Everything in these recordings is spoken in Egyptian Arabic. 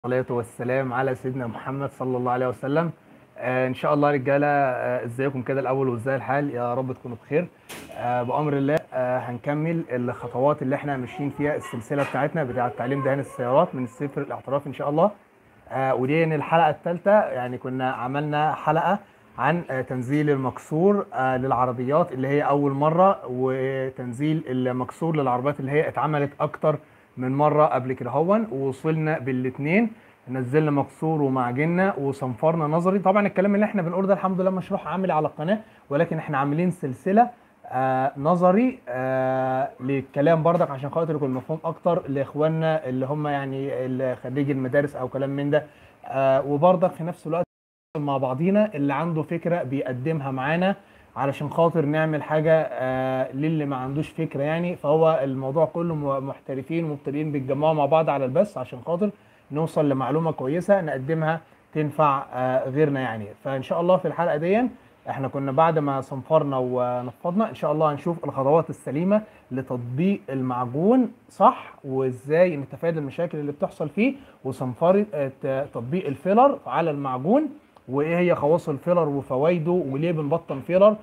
الصلاة والسلام على سيدنا محمد صلى الله عليه وسلم آه ان شاء الله رجاله آه ازيكم كده الاول وازاي الحال يا رب تكونوا بخير آه بامر الله آه هنكمل الخطوات اللي احنا ماشيين فيها السلسله بتاعتنا بتاعه تعليم دهان السيارات من الصفر الاحتراف ان شاء الله آه ودي الحلقه الثالثه يعني كنا عملنا حلقه عن آه تنزيل المكسور آه للعربيات اللي هي اول مره وتنزيل المكسور للعربيات اللي هي اتعملت اكتر من مره قبل كده هون ووصلنا بالاثنين نزلنا مكسور ومعجننا وصنفرنا نظري طبعا الكلام اللي احنا بنقوله ده الحمد لله مشروح عامل على القناه ولكن احنا عاملين سلسله آه نظري آه للكلام برضك عشان خاطر يكون مفهوم اكتر لاخواننا اللي هم يعني اللي خريج المدارس او كلام من ده آه وبرضك في نفس الوقت مع بعضينا اللي عنده فكره بيقدمها معانا علشان خاطر نعمل حاجه آه للي ما عندوش فكره يعني فهو الموضوع كله محترفين ومبتدئين بيتجمعوا مع بعض على البث عشان خاطر نوصل لمعلومه كويسه نقدمها تنفع آه غيرنا يعني فان شاء الله في الحلقه دي احنا كنا بعد ما صنفرنا ونفضنا ان شاء الله هنشوف الخطوات السليمه لتطبيق المعجون صح وازاي نتفادى المشاكل اللي بتحصل فيه وصنفره آه تطبيق الفيلر على المعجون وايه هي خواص الفيلر وفوائده وليه بنبطن فيلر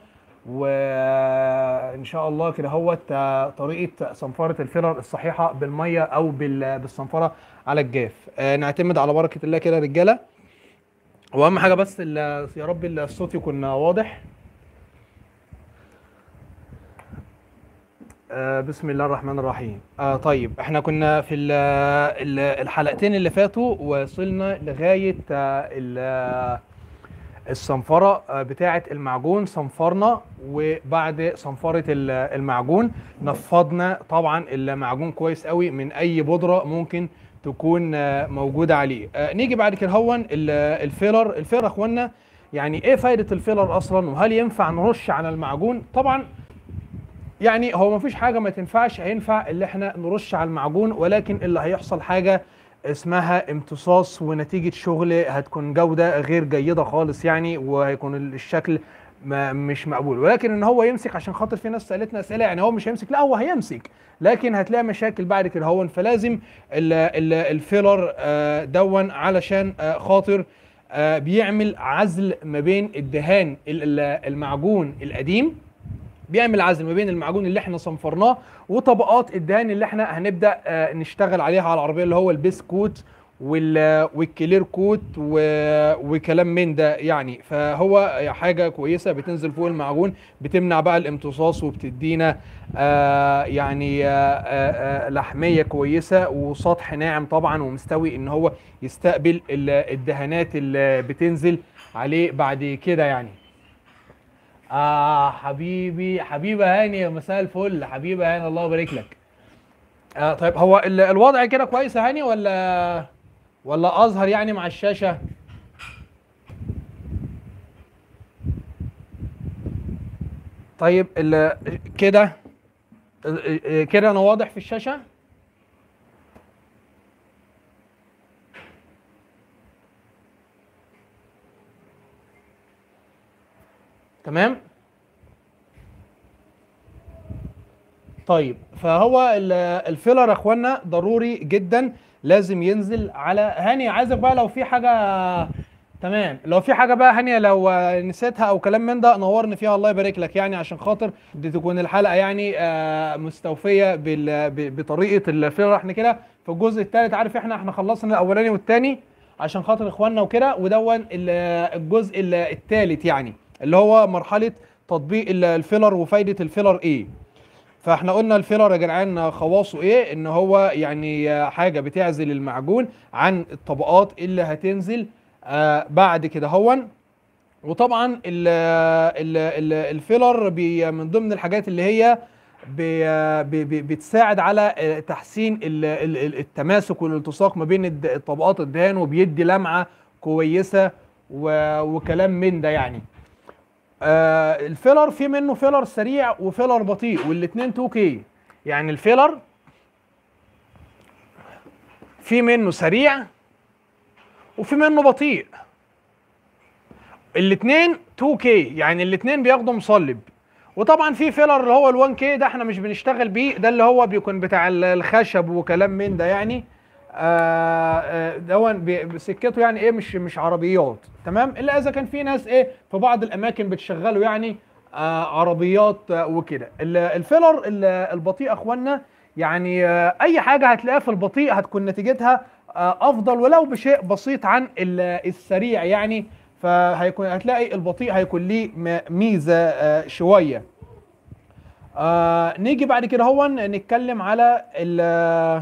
وان شاء الله كده هوت طريقه صنفره الفيلر الصحيحه بالميه او بالصنفره على الجاف نعتمد على بركه الله كده يا رجاله واهم حاجه بس يا رب الصوت يكون واضح بسم الله الرحمن الرحيم آه طيب احنا كنا في ال ال الحلقتين اللي فاتوا وصلنا لغايه آه الصنفره بتاعه المعجون صنفرنا وبعد صنفره المعجون نفضنا طبعا المعجون كويس قوي من اي بودره ممكن تكون موجوده عليه آه نيجي بعد كده هون الفيلر الفيلر يا اخوانا يعني ايه فايده الفيلر اصلا وهل ينفع نرش على المعجون طبعا يعني هو مفيش حاجه ما تنفعش هينفع اللي احنا نرش على المعجون ولكن اللي هيحصل حاجه اسمها امتصاص ونتيجه شغل هتكون جوده غير جيده خالص يعني وهيكون الشكل ما مش مقبول ولكن ان هو يمسك عشان خاطر في ناس سالتنا اسئله يعني هو مش هيمسك لا هو هيمسك لكن هتلاقي مشاكل بعد كده هون فلازم ال ال الفيلر دون علشان خاطر بيعمل عزل ما بين الدهان المعجون القديم بيعمل عزل ما بين المعجون اللي احنا صنفرناه وطبقات الدهان اللي احنا هنبدا نشتغل عليها على العربيه اللي هو البيس كوت والكلير كوت وكلام من ده يعني فهو حاجه كويسه بتنزل فوق المعجون بتمنع بقى الامتصاص وبتدينا آه يعني آه آه لحميه كويسه وسطح ناعم طبعا ومستوي ان هو يستقبل الدهانات اللي بتنزل عليه بعد كده يعني آه حبيبي حبيبة هاني مساء الفل حبيبة هاني الله يبارك لك آه طيب هو الوضع كده كويس يا هاني ولا ولا اظهر يعني مع الشاشة طيب كده كده انا واضح في الشاشة تمام طيب فهو الفيلر يا اخوانا ضروري جدا لازم ينزل على هاني عايزك بقى لو في حاجه تمام لو في حاجه بقى هانيه لو نسيتها او كلام من ده نورني فيها الله يبارك لك يعني عشان خاطر دي تكون الحلقه يعني مستوفيه بطريقه الفيلر احنا كده في الجزء الثالث عارف احنا احنا خلصنا الاولاني والثاني عشان خاطر اخواننا وكده ودون الجزء الثالث يعني اللي هو مرحله تطبيق الفيلر وفايده الفيلر ايه فاحنا قلنا الفيلر يا جدعان خواصه ايه ان هو يعني حاجه بتعزل المعجون عن الطبقات اللي هتنزل آه بعد كده هون وطبعا ال ال ال الفيلر بي من ضمن الحاجات اللي هي بي بي بتساعد على تحسين التماسك والالتصاق ما بين طبقات الدهان وبيدي لمعه كويسه وكلام من ده يعني آه الفيلر في منه فيلر سريع وفيلر بطيء والاثنين 2 كي يعني الفيلر في منه سريع وفي منه بطيء الاثنين 2 كي يعني الاثنين بياخدوا مصلب وطبعا في فيلر اللي هو ال1 كي ده احنا مش بنشتغل بيه ده اللي هو بيكون بتاع الخشب وكلام من ده يعني آه، آه، دون بي- بسكته يعني ايه مش مش عربيات تمام الا اذا كان في ناس ايه في بعض الاماكن بتشغلوا يعني آه، عربيات آه، وكده ال- الفيلر ال- البطيء يا اخوانا يعني آه، اي حاجه هتلاقيها في البطيء هتكون نتيجتها آه، افضل ولو بشيء بسيط عن ال- السريع يعني فهيكون هتلاقي البطيء هيكون ليه م- ميزه آه، شويه آه نيجي بعد كده هو نتكلم على ال- آه،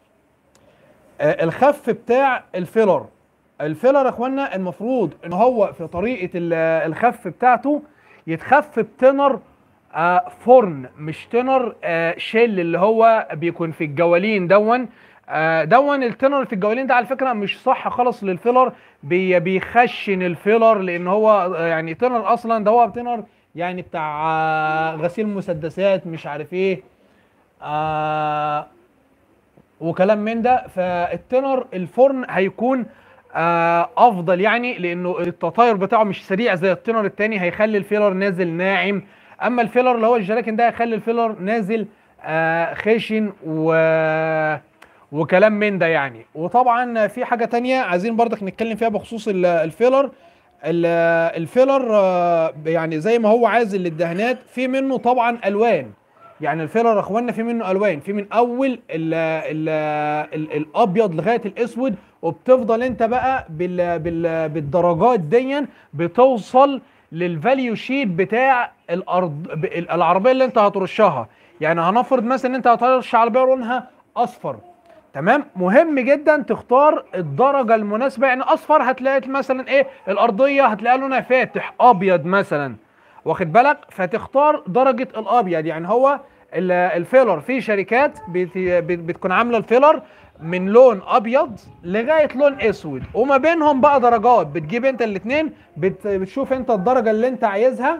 الخف بتاع الفيلر الفيلر يا اخوانا المفروض ان هو في طريقه ال- الخف بتاعته يتخف بتنر آه فرن مش تنر آه شيل اللي هو بيكون في الجوالين دون آه دون التنر في الجوالين ده على فكره مش صح خالص للفيلر بي بيخشن الفيلر لان هو آه، يعني تنر اصلا ده هو تنر يعني بتاع آه غسيل مسدسات مش عارف ايه آه وكلام من ده فالتنر الفرن هيكون آه افضل يعني لانه التطاير بتاعه مش سريع زي التنر التاني هيخلي الفيلر نازل ناعم اما الفيلر اللي هو الجلاكن ده هيخلي الفيلر نازل آه خشن و وكلام من ده يعني وطبعا في حاجه تانية عايزين برضك نتكلم فيها بخصوص ال- الفيلر ال- الفيلر آه، يعني زي ما هو عازل للدهانات في منه طبعا الوان يعني الفيلر يا اخوانا في منه الوان في من اول ال ال ال الابيض لغايه الاسود وبتفضل انت بقى بال بال بالدرجات دي بتوصل للفاليو شيت بتاع الارض ب- العربيه اللي انت هترشها يعني هنفرض مثلا ان انت هترش عربيه لونها اصفر تمام مهم جدا تختار الدرجه المناسبه يعني اصفر هتلاقي مثلا ايه الارضيه هتلاقي لونها فاتح ابيض مثلا واخد بالك فتختار درجه الابيض يعني هو ال- الفيلر في شركات بت- بت- بتكون عامله الفيلر من لون ابيض لغايه لون اسود وما بينهم بقى درجات بتجيب انت الاثنين بتشوف انت الدرجه اللي انت عايزها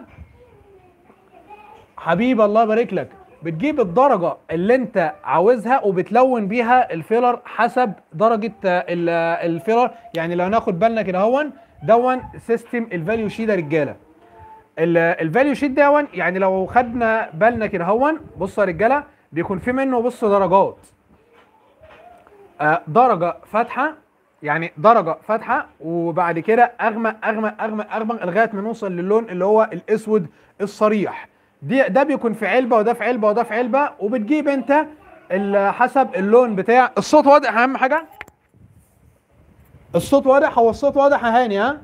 حبيبي الله يبارك لك بتجيب الدرجة اللي انت عاوزها وبتلون بيها الفيلر حسب درجة آه، ال- آه، الفيلر يعني لو ناخد بالنا كده هون دون سيستم الفاليو شيت يا رجالة الفاليو شيت دون يعني لو خدنا بالنا كده هون بصوا يا رجالة بيكون في منه بص درجات آه، درجة فاتحة يعني درجة فاتحة وبعد كده أغمق أغمق أغمق أغمق لغاية ما نوصل للون اللي هو الأسود الصريح دي ده بيكون في علبة وده في علبة وده في علبة وبتجيب أنت ال- حسب اللون بتاع الصوت واضح أهم حاجة الصوت واضح هو الصوت واضح يا هاني ها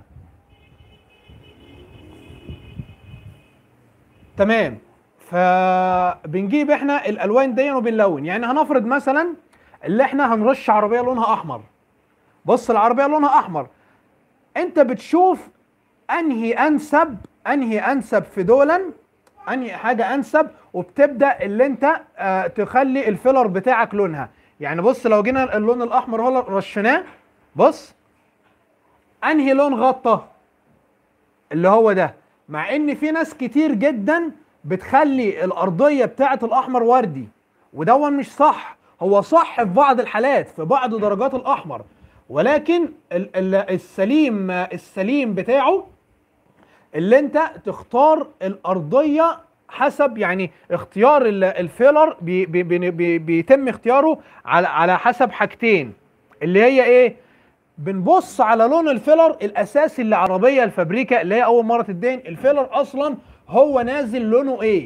تمام فبنجيب احنا الالوان دي وبنلون يعني هنفرض مثلا اللي احنا هنرش عربيه لونها احمر بص العربيه لونها احمر انت بتشوف انهي انسب انهي انسب في دولا انهي حاجه انسب وبتبدا اللي انت آه تخلي الفيلر بتاعك لونها يعني بص لو جينا اللون الاحمر هو رشيناه بص انهي لون غطى اللي هو ده مع ان في ناس كتير جدا بتخلي الارضيه بتاعه الاحمر وردي ودون مش صح هو صح في بعض الحالات في بعض درجات الاحمر ولكن ال- ال- السليم السليم بتاعه اللي انت تختار الارضيه حسب يعني اختيار ال- الفيلر بي بي بي بي بيتم اختياره على على حسب حاجتين اللي هي ايه بنبص على لون الفيلر الاساسي اللي عربيه الفابريكا اللي هي اول مره تدين الفيلر اصلا هو نازل لونه ايه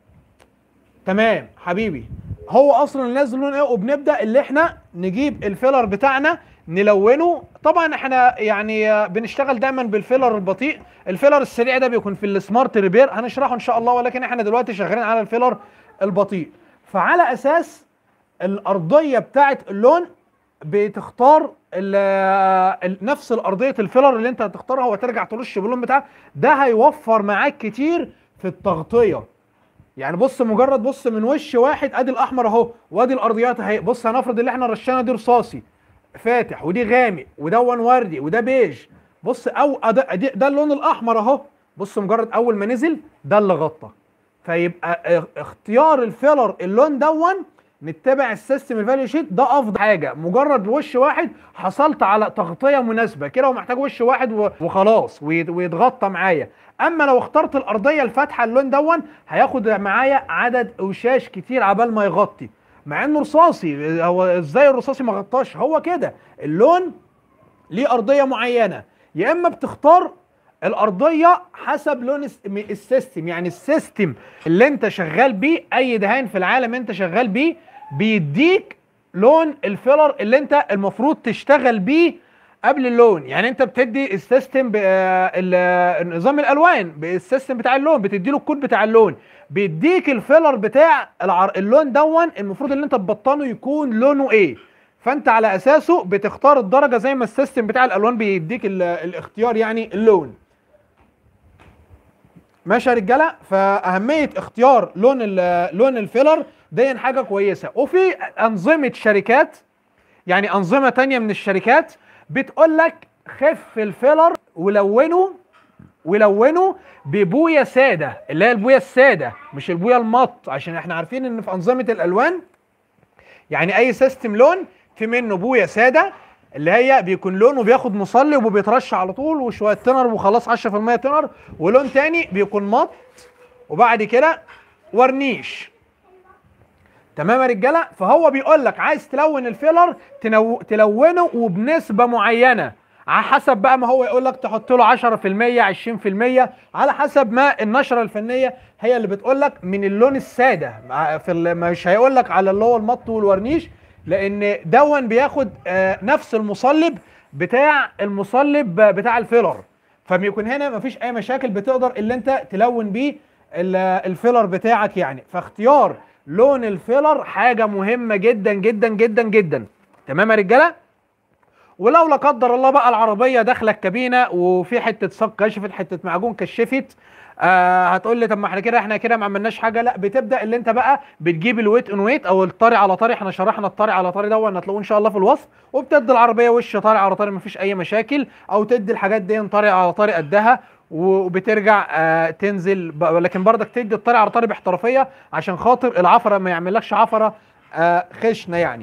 تمام حبيبي هو اصلا نازل لونه ايه وبنبدا اللي احنا نجيب الفيلر بتاعنا نلونه طبعا احنا يعني آه، بنشتغل دايما بالفيلر البطيء الفيلر السريع ده بيكون في السمارت ريبير هنشرحه ان شاء الله ولكن احنا دلوقتي شغالين على الفيلر البطيء فعلى اساس الارضيه بتاعت اللون بتختار ال ال نفس الارضيه الفيلر اللي انت هتختارها وترجع ترش باللون بتاعها ده هيوفر معاك كتير في التغطيه يعني بص مجرد بص من وش واحد ادي الاحمر اهو وادي الارضيات اهي بص هنفرض اللي احنا رشينا دي رصاصي فاتح ودي غامق ودون وردي وده بيج بص او ده, ده, ده اللون الاحمر اهو بص مجرد اول ما نزل ده اللي غطى فيبقى اه- اختيار الفيلر اللون دون نتبع السيستم الفاليو شيت ده افضل حاجه مجرد وش واحد حصلت على تغطيه مناسبه كده ومحتاج وش واحد و- وخلاص ويت- ويتغطى معايا اما لو اخترت الارضيه الفاتحه اللون دون هياخد معايا عدد اوشاش كتير عبال ما يغطي مع انه رصاصي هو ازاي الرصاصي ما غطاش هو كده اللون ليه ارضيه معينه يا اما بتختار الارضيه حسب لون الس- م- السيستم يعني السيستم اللي انت شغال بيه اي دهان في العالم انت شغال بيه بيديك لون الفيلر اللي انت المفروض تشتغل بيه قبل اللون يعني انت بتدي السيستم ب- آه، ال- آه، نظام الالوان بالسيستم بتاع اللون بتدي له الكود بتاع اللون بيديك الفيلر بتاع العر... اللون دون المفروض ان انت تبطنه يكون لونه ايه فانت على اساسه بتختار الدرجه زي ما السيستم بتاع الالوان بيديك ال... الاختيار يعني اللون ماشي يا رجاله فاهميه اختيار لون ال- لون الفيلر دي حاجه كويسه وفي انظمه شركات يعني انظمه تانية من الشركات بتقول لك خف الفيلر ولونه ولونه ببويه ساده اللي هي البويه الساده مش البويه المط عشان احنا عارفين ان في انظمه الالوان يعني اي سيستم لون في منه بويه ساده اللي هي بيكون لونه بياخد مصلب وبيترش على طول وشويه تنر وخلاص 10% تنر ولون تاني بيكون مط وبعد كده ورنيش تمام يا رجاله فهو بيقول لك عايز تلون الفيلر تنو... تلونه وبنسبه معينه على حسب بقى ما هو يقول لك تحط له 10% 20% على حسب ما النشره الفنيه هي اللي بتقول لك من اللون الساده مع- في ال... مش هيقول لك على اللي هو المط والورنيش لان دون بياخد آه، نفس المصلب بتاع المصلب بتاع الفيلر فبيكون هنا مفيش اي مشاكل بتقدر اللي انت تلون بيه ال- الفيلر بتاعك يعني فاختيار لون الفيلر حاجه مهمه جدا جدا جدا جدا تمام يا رجاله ولو لا قدر الله بقى العربيه داخله الكابينه وفي حته صاج كشفت حته معجون كشفت آه هتقول لي طب ما احنا كده احنا كده ما عملناش حاجه لا بتبدا اللي انت بقى بتجيب الويت ان ويت او الطري على طري احنا شرحنا الطري على طري دوت هتلاقوه ان شاء الله في الوصف وبتدي العربيه وش طري على طري مفيش اي مشاكل او تدي الحاجات دي طري على طري قدها وبترجع آه تنزل ب- لكن برضك تدي الطري على طري باحترافيه عشان خاطر العفره ما يعملكش عفره آه خشنه يعني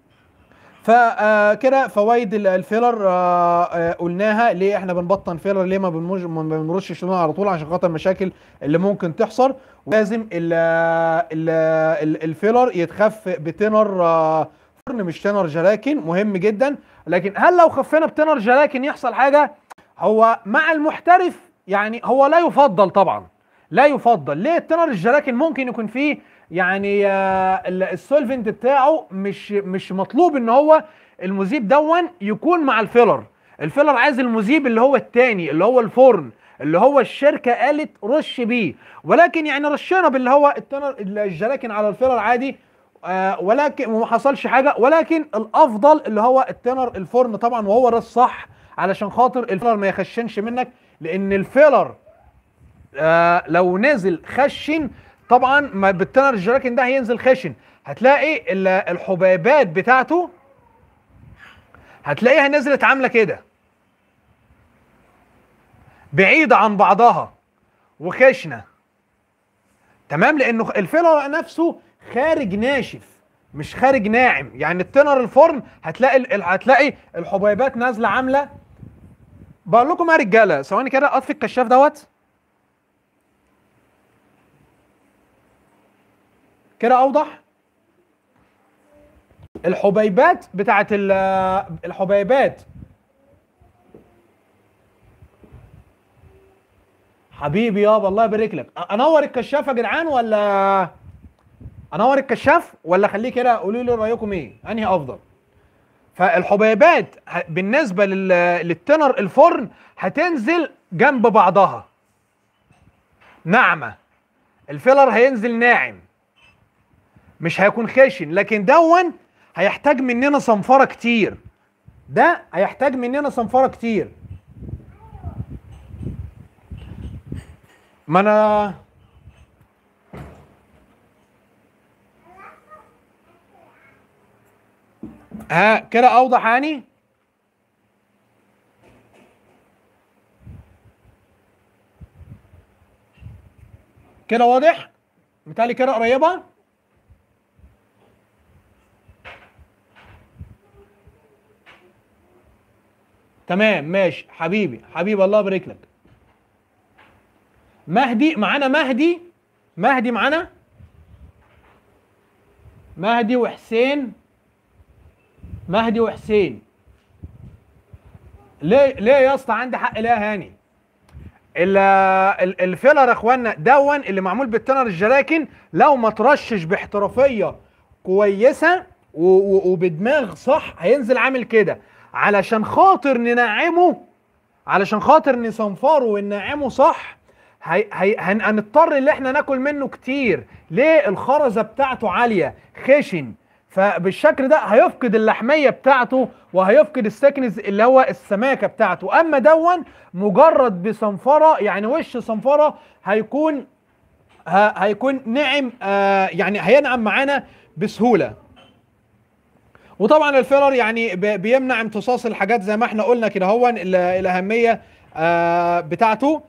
فكده فوائد ال- الفيلر آه، آه، قلناها ليه احنا بنبطن فيلر ليه ما بنمج- ما بنرشش لونه على طول عشان خاطر المشاكل اللي ممكن تحصل ولازم ال ال ال الفيلر يتخف بتنر آه، فرن مش تنر جلاكن مهم جدا لكن هل لو خفينا بتنر جلاكن يحصل حاجه هو مع المحترف يعني هو لا يفضل طبعا لا يفضل ليه التنر الجلاكن ممكن يكون فيه يعني آه، ال- السولفنت بتاعه مش مش مطلوب ان هو المذيب دون يكون مع الفيلر الفيلر عايز المذيب اللي هو التاني اللي هو الفرن اللي هو الشركه قالت رش بيه ولكن يعني رشينا باللي هو التنر الجلاكن على الفيلر عادي آه ولكن وما حصلش حاجه ولكن الافضل اللي هو التنر الفرن طبعا وهو ده الصح علشان خاطر الفيلر ما يخشنش منك لان الفيلر آه لو نزل خشن طبعا ما بالتنر الجراكن ده هينزل خشن هتلاقي ال- الحبيبات بتاعته هتلاقيها نزلت عامله كده بعيده عن بعضها وخشنه تمام لانه الفيلر نفسه خارج ناشف مش خارج ناعم يعني التنر الفرن هتلاقي ال- هتلاقي الحبيبات نازله عامله بقول لكم يا رجاله ثواني كده اطفي الكشاف دوت كده اوضح الحبيبات بتاعت ال- الحبيبات حبيبي يابا الله يبارك لك أ- انور الكشاف يا جدعان ولا انور الكشاف ولا خليه كده قولوا لي رايكم ايه انهي افضل فالحبيبات ه- بالنسبه لل... للتنر الفرن هتنزل جنب بعضها ناعمه الفيلر هينزل ناعم مش هيكون خشن لكن دون هيحتاج مننا صنفره كتير ده هيحتاج مننا صنفره كتير ما انا ها كده اوضح يعني كده واضح متهيألي كده قريبه تمام ماشي حبيبي حبيبي الله يبارك لك مهدي معانا مهدي مهدي معانا مهدي وحسين مهدي وحسين ليه ليه يا اسطى عندي حق ليه يا هاني ال- ال- الفيلر يا اخوانا دون اللي معمول بالتنر الجراكن لو ما ترشش باحترافيه كويسه و- و- وبدماغ صح هينزل عامل كده علشان خاطر ننعمه علشان خاطر نصنفره وننعمه صح هي هي هن- هنضطر ان احنا ناكل منه كتير ليه الخرزه بتاعته عاليه خشن فبالشكل ده هيفقد اللحميه بتاعته وهيفقد السكنز اللي هو السماكه بتاعته اما دون مجرد بصنفره يعني وش صنفره هيكون ه- هيكون نعم آه يعني هينعم معانا بسهوله وطبعا الفيلر يعني ب- بيمنع امتصاص الحاجات زي ما احنا قلنا كده هو ال- الاهميه آه بتاعته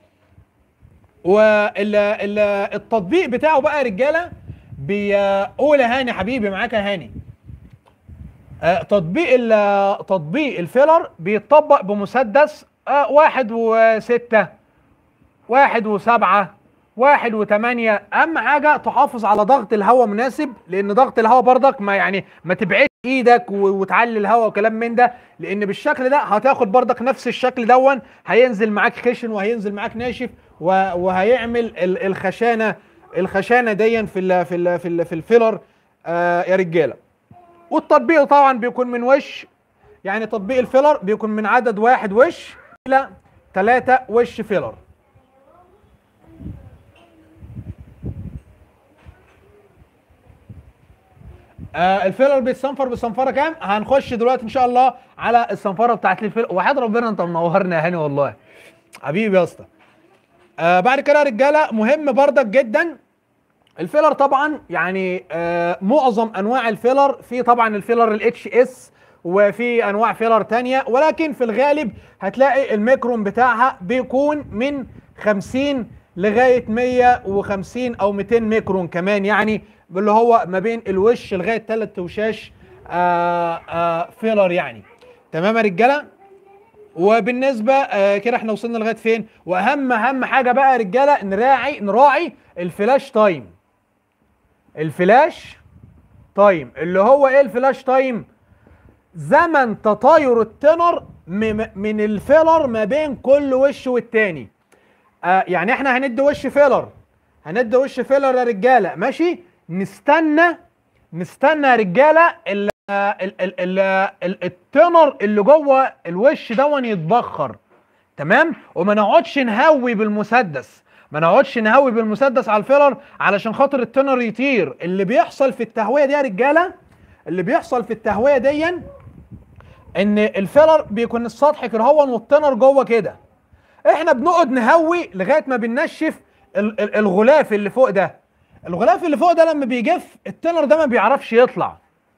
والتطبيق بتاعه بقى يا رجاله بيقول يا هاني حبيبي معاك يا هاني آه، تطبيق ال- تطبيق الفيلر بيتطبق بمسدس آه، واحد وستة واحد وسبعة واحد وثمانية أهم حاجة تحافظ على ضغط الهواء مناسب لأن ضغط الهواء برضك ما يعني ما تبعدش ايدك و- وتعلي الهواء وكلام من ده لأن بالشكل ده هتاخد برضك نفس الشكل دون هينزل معاك خشن وهينزل معاك ناشف و- وهيعمل ال- الخشانة الخشانة دي في ال في ال في, ال في الفيلر آه يا رجالة والتطبيق طبعا بيكون من وش يعني تطبيق الفيلر بيكون من عدد واحد وش الى ثلاثة وش فيلر آه الفيلر بيتصنفر بصنفره كام؟ هنخش دلوقتي ان شاء الله على الصنفره بتاعت الفيلر وحياة ربنا انت منورنا يا هاني والله حبيبي يا اسطى آه بعد كده يا رجاله مهم بردك جدا الفيلر طبعا يعني آه معظم انواع الفيلر في طبعا الفيلر الاتش اس وفي انواع فيلر تانية ولكن في الغالب هتلاقي الميكرون بتاعها بيكون من 50 لغايه 150 او 200 ميكرون كمان يعني اللي هو ما بين الوش لغايه ثلاث وشاش آه آه فيلر يعني تمام يا رجاله وبالنسبه آه كده احنا وصلنا لغايه فين واهم اهم حاجه بقى يا رجاله نراعي نراعي الفلاش تايم الفلاش تايم اللي هو ايه الفلاش تايم زمن تطاير التنر م- من الفيلر ما بين كل وش والتاني آه يعني احنا هندي وش فيلر هندي وش فيلر يا رجاله ماشي نستنى نستنى يا رجاله ال ال ال ال ال التنر اللي جوه الوش دون يتبخر تمام وما نقعدش نهوي بالمسدس ما نقعدش نهوي بالمسدس على الفيلر علشان خاطر التنر يطير اللي بيحصل في التهويه دي يا رجاله اللي بيحصل في التهويه دي ان الفيلر بيكون السطح كرهون والتنر جوه كده احنا بنقعد نهوي لغايه ما بننشف ال- ال- الغلاف اللي فوق ده الغلاف اللي فوق ده لما بيجف التنر ده ما بيعرفش يطلع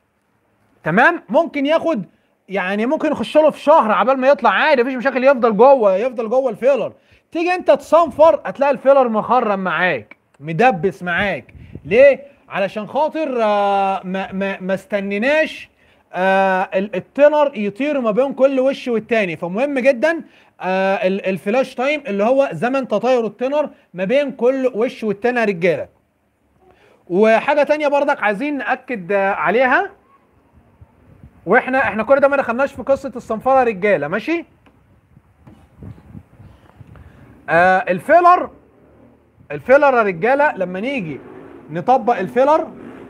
تمام ممكن ياخد يعني ممكن يخش له في شهر عبال ما يطلع عادي مفيش مشاكل يفضل جوه يفضل جوه الفيلر تيجي انت تصنفر هتلاقي الفيلر مخرم معاك مدبس معاك ليه علشان خاطر آه ما ما ما استنيناش آه ال- التنر يطير ما بين كل وش والتاني فمهم جدا آه ال- الفلاش تايم اللي هو زمن تطاير التنر ما بين كل وش والتاني يا رجاله وحاجه تانية برضك عايزين ناكد آه، عليها واحنا احنا كل ده ما دخلناش في قصه الصنفره يا رجاله ماشي آه الفيلر الفيلر يا رجاله لما نيجي نطبق الفيلر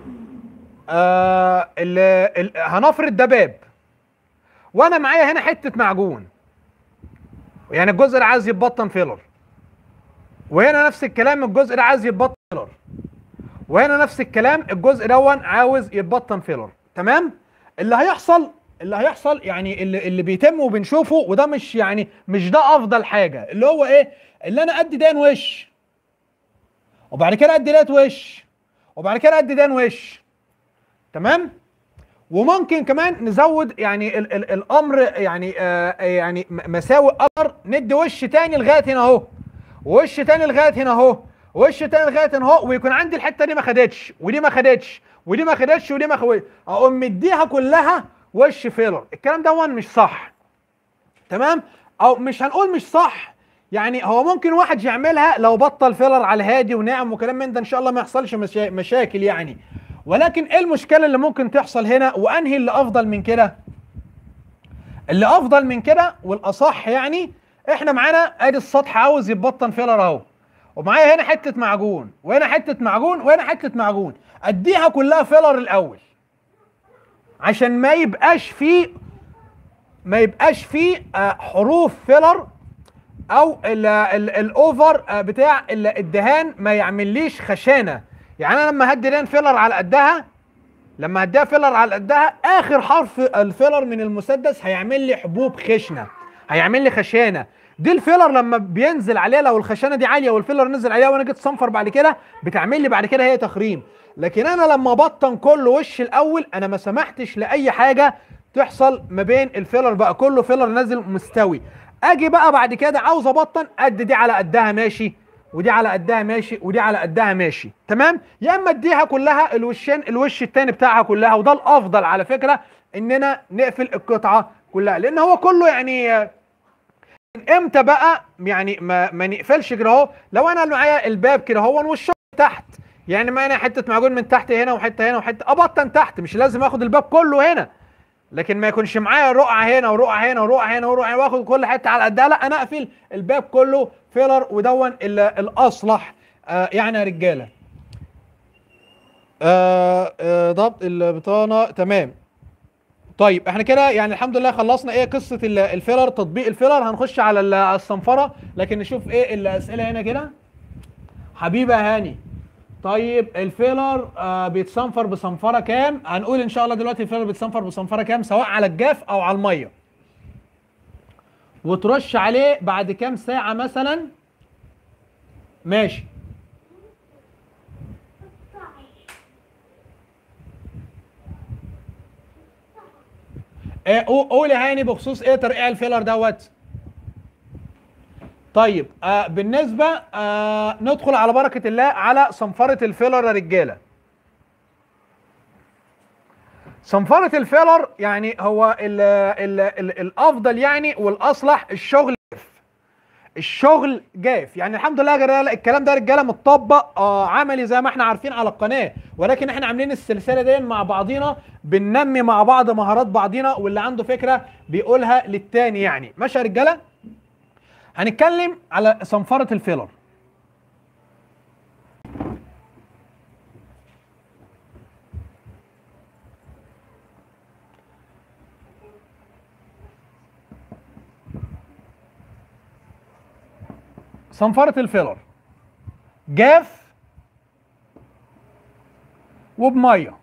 آه ال ال هنفرض ده باب وانا معايا هنا حته معجون يعني الجزء اللي عايز يتبطن فيلر وهنا نفس الكلام الجزء اللي عايز يتبطن فيلر وهنا نفس الكلام الجزء دون عاوز يتبطن فيلر تمام اللي هيحصل اللي هيحصل يعني اللي, اللي بيتم وبنشوفه وده مش يعني مش ده افضل حاجه اللي هو ايه اللي انا ادي دان وش وبعد كده ادي دات وش وبعد كده ادي دان وش تمام وممكن كمان نزود يعني ال ال الامر يعني آه يعني م- مساوئ اكتر ندي وش تاني لغايه هنا اهو وش تاني لغايه هنا اهو وش تاني لغايه هنا اهو ويكون عندي الحته دي ما خدتش ودي ما خدتش ودي ما خدتش ودي ما خدتش اقوم مديها كلها وش فيلر الكلام ده مش صح تمام او مش هنقول مش صح يعني هو ممكن واحد يعملها لو بطل فيلر على الهادي وناعم وكلام من ده ان شاء الله ما يحصلش مشا... مشاكل يعني ولكن ايه المشكله اللي ممكن تحصل هنا وانهي اللي افضل من كده اللي افضل من كده والاصح يعني احنا معانا ادي السطح عاوز يتبطن فيلر اهو ومعايا هنا حته معجون وهنا حته معجون وهنا حته معجون اديها كلها فيلر الاول عشان ما يبقاش فيه ما يبقاش فيه آه، حروف فيلر او ال- ال- الاوفر آه، بتاع ال- الدهان ما يعمليش خشانه يعني انا لما هدي دهان فيلر على قدها لما هديها فيلر على قدها اخر حرف الفيلر من المسدس هيعمل لي حبوب خشنه هيعمل لي خشانه دي الفيلر لما بينزل عليها لو الخشانه دي عاليه والفيلر نزل عليها وانا جيت صنفر بعد كده بتعمل لي بعد كده هي تخريم لكن انا لما بطن كل وش الاول انا ما سمحتش لاي حاجه تحصل ما بين الفيلر بقى كله فيلر نازل مستوي اجي بقى بعد كده عاوز ابطن قد دي على قدها ماشي ودي على قدها ماشي ودي على قدها ماشي تمام يا اما اديها كلها الوشين الوش التاني بتاعها كلها وده الافضل على فكره اننا نقفل القطعه كلها لان هو كله يعني آه، امتى بقى يعني ما, ما نقفلش كده اهو لو انا معايا الباب كده اهو والشغل تحت يعني ما انا حته معجون من تحت هنا وحته هنا وحته ابطن تحت مش لازم اخد الباب كله هنا لكن ما يكونش معايا رقعه هنا ورقعه هنا ورقعه هنا ورقعه هنا واخد كل حته على قدها لا انا اقفل الباب كله فيلر ودون ال- الاصلح آه يعني يا رجاله آه آه ضبط البطانه تمام طيب احنا كده يعني الحمد لله خلصنا ايه قصه ال- الفيلر تطبيق الفيلر هنخش على ال- الصنفره لكن نشوف ايه الاسئله هنا كده حبيبه هاني طيب الفيلر آه بيتصنفر بصنفره كام هنقول ان شاء الله دلوقتي الفيلر بيتصنفر بصنفره كام سواء على الجاف او على الميه وترش عليه بعد كام ساعه مثلا ماشي إيه قو- قول يا هاني بخصوص ايه ترقيع الفيلر دوت طيب آه بالنسبه آه ندخل على بركه الله على صنفره الفيلر يا رجاله صنفره الفيلر يعني هو ال ال ال الافضل يعني والاصلح الشغل جاف الشغل جاف يعني الحمد لله يا رجاله الكلام ده يا رجاله متطبق آه عملي زي ما احنا عارفين على القناه ولكن احنا عاملين السلسله دي مع بعضينا بننمي مع بعض مهارات بعضينا واللي عنده فكره بيقولها للتاني يعني ماشي يا رجاله هنتكلم على صنفره الفيلر صنفرة الفيلر جاف وبميه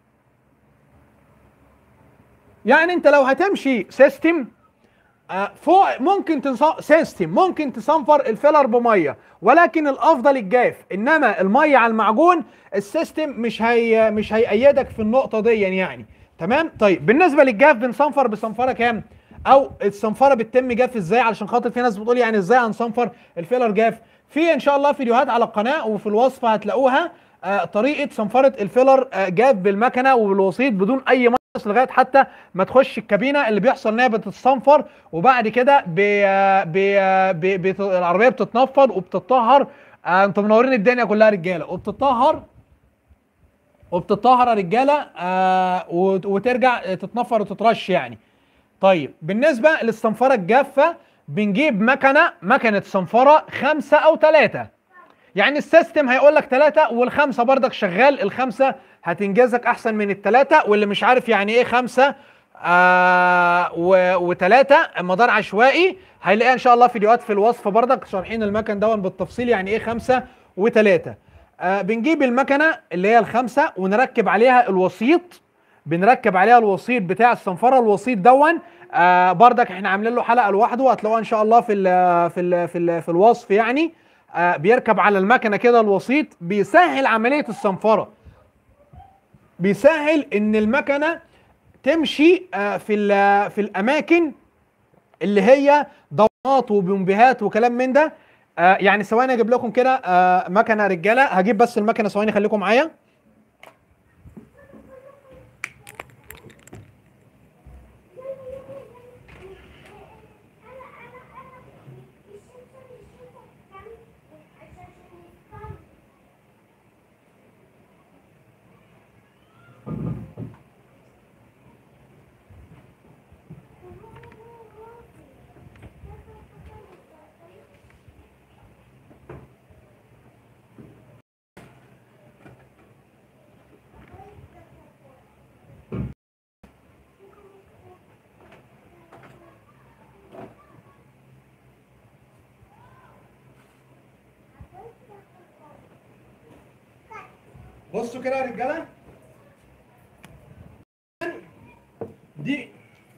يعني انت لو هتمشي سيستم آه، فوق ممكن تص- سيستم ممكن تصنفر الفيلر بميه ولكن الافضل الجاف انما الميه على المعجون السيستم مش هي مش هيأيدك في النقطه دي يعني تمام طيب بالنسبه للجاف بنصنفر بصنفره كام او الصنفره بتتم جاف ازاي علشان خاطر في ناس بتقول يعني ازاي هنصنفر الفيلر جاف في ان شاء الله فيديوهات على القناه وفي الوصف هتلاقوها آه، طريقه صنفره الفيلر آه، جاف بالمكنه وبالوسيط بدون اي مقص لغايه حتى ما تخش الكابينه اللي بيحصل انها بتتصنفر وبعد كده بي بي بي بي العربيه بتتنفض وبتتطهر آه، انتوا منورين الدنيا كلها رجاله وبتتطهر وبتتطهر يا رجاله آه وت- وترجع تتنفر وتترش يعني طيب بالنسبه للصنفره الجافه بنجيب مكنه مكنه صنفره خمسه او ثلاثه يعني السيستم هيقول لك ثلاثه والخمسه بردك شغال الخمسه هتنجزك احسن من الثلاثه واللي مش عارف يعني ايه خمسه آه وثلاثه مدار عشوائي هيلاقيها ان شاء الله فيديوهات في الوصف بردك شارحين المكن دون بالتفصيل يعني ايه خمسه وثلاثه آه بنجيب المكنه اللي هي الخمسه ونركب عليها الوسيط بنركب عليها الوسيط بتاع الصنفره الوسيط دون آه بردك احنا عاملين له حلقه لوحده هتلاقوها ان شاء الله في ال في ال في, ال في الوصف يعني آه بيركب على المكنه كده الوسيط بيسهل عمليه الصنفره بيسهل ان المكنه تمشي آه في ال- في الاماكن اللي هي ضوانات وبنبهات وكلام من ده آه يعني ثواني اجيب لكم كده آه مكنه رجاله هجيب بس المكنه ثواني خليكم معايا بصوا كده يا رجاله دي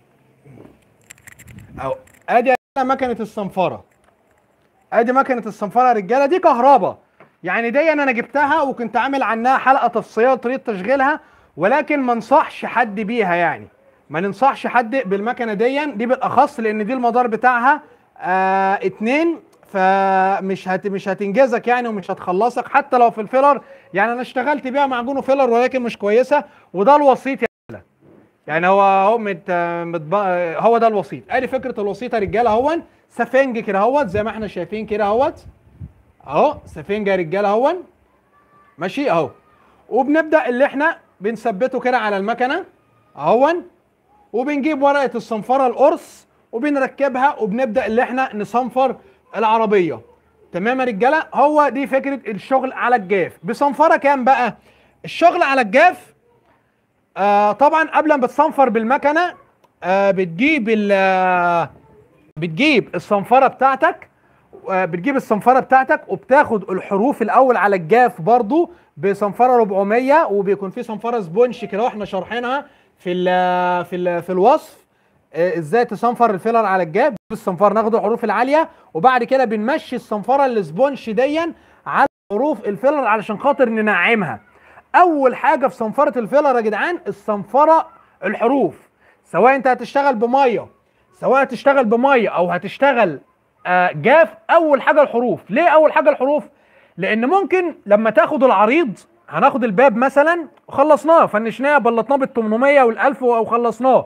اهو ادي مكنه الصنفره ادي مكنه الصنفره يا رجاله دي كهرباء يعني دي انا جبتها وكنت عامل عنها حلقه تفصيليه لطريقه تشغيلها ولكن ما انصحش حد بيها يعني ما ننصحش حد بالمكنه دي دي بالاخص لان دي المدار بتاعها آه اتنين فمش هت مش هتنجزك يعني ومش هتخلصك حتى لو في الفيلر يعني انا اشتغلت بيها معجون وفيلر ولكن مش كويسه وده الوسيط يا رجاله يعني هو هو مت متب... هو ده الوسيط ادي فكره الوسيط يا رجاله اهون سفنج كده اهوت زي ما احنا شايفين كده اهوت اهو سفنج يا رجاله اهون ماشي اهو وبنبدا اللي احنا بنثبته كده على المكنه اهون وبنجيب ورقه الصنفره القرص وبنركبها وبنبدا اللي احنا نصنفر العربيه تمام يا رجاله هو دي فكره الشغل على الجاف بصنفره كام بقى الشغل على الجاف آه طبعا قبل ما بتصنفر بالمكنه آه بتجيب ال بتجيب الصنفره بتاعتك آه بتجيب الصنفره بتاعتك وبتاخد الحروف الاول على الجاف برضو بصنفره 400 وبيكون في صنفره سبونش كده واحنا شارحينها في ال في ال في الوصف آه ازاي تصنفر الفيلر على الجاف بالصنفره ناخد الحروف العاليه وبعد كده بنمشي الصنفره السبونش ديا على حروف الفيلر علشان خاطر ننعمها اول حاجه في صنفره الفيلر يا جدعان الصنفره الحروف سواء انت هتشتغل بميه سواء هتشتغل بميه او هتشتغل آه جاف اول حاجه الحروف ليه اول حاجه الحروف لان ممكن لما تاخد العريض هناخد الباب مثلا وخلصناه فنشناه بلطناه بال 800 وال 1000 وخلصناه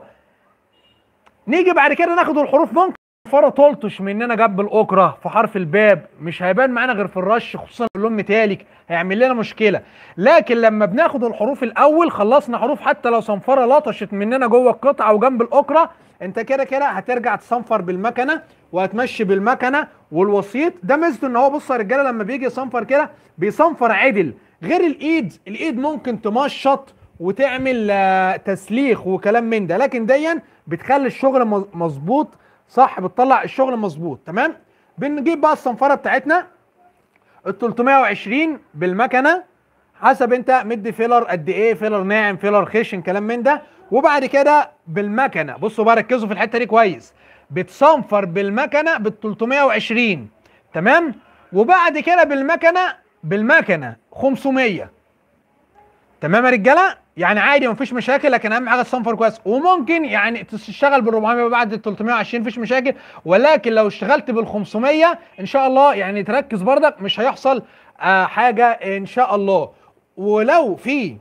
نيجي بعد كده ناخد الحروف ممكن الصنفره تلطش مننا جنب الاوكرة في حرف الباب مش هيبان معانا غير في الرش خصوصا اللون متالك هيعمل لنا مشكله لكن لما بناخد الحروف الاول خلصنا حروف حتى لو صنفره لطشت مننا جوه القطعه وجنب الاوكرة انت كده كده هترجع تصنفر بالمكنه وهتمشي بالمكنه والوسيط ده ميزته ان هو بص يا رجاله لما بيجي يصنفر كده بيصنفر عدل غير الايد الايد ممكن تمشط وتعمل آه تسليخ وكلام من ده لكن ديا بتخلي الشغل مظبوط صح بتطلع الشغل مظبوط تمام بنجيب بقى الصنفره بتاعتنا ال 320 بالمكنه حسب انت مدي فيلر قد ايه فيلر ناعم فيلر خشن كلام من ده وبعد كده بالمكنه بصوا بقى ركزوا في الحته دي كويس بتصنفر بالمكنه بال 320 تمام وبعد كده بالمكنه بالمكنه 500 تمام يا رجاله يعني عادي مفيش مشاكل لكن اهم حاجه تصنفر كويس وممكن يعني تشتغل بال 400 بعد ال 320 مفيش مشاكل ولكن لو اشتغلت بال 500 ان شاء الله يعني تركز بردك مش هيحصل آه حاجه ان شاء الله ولو في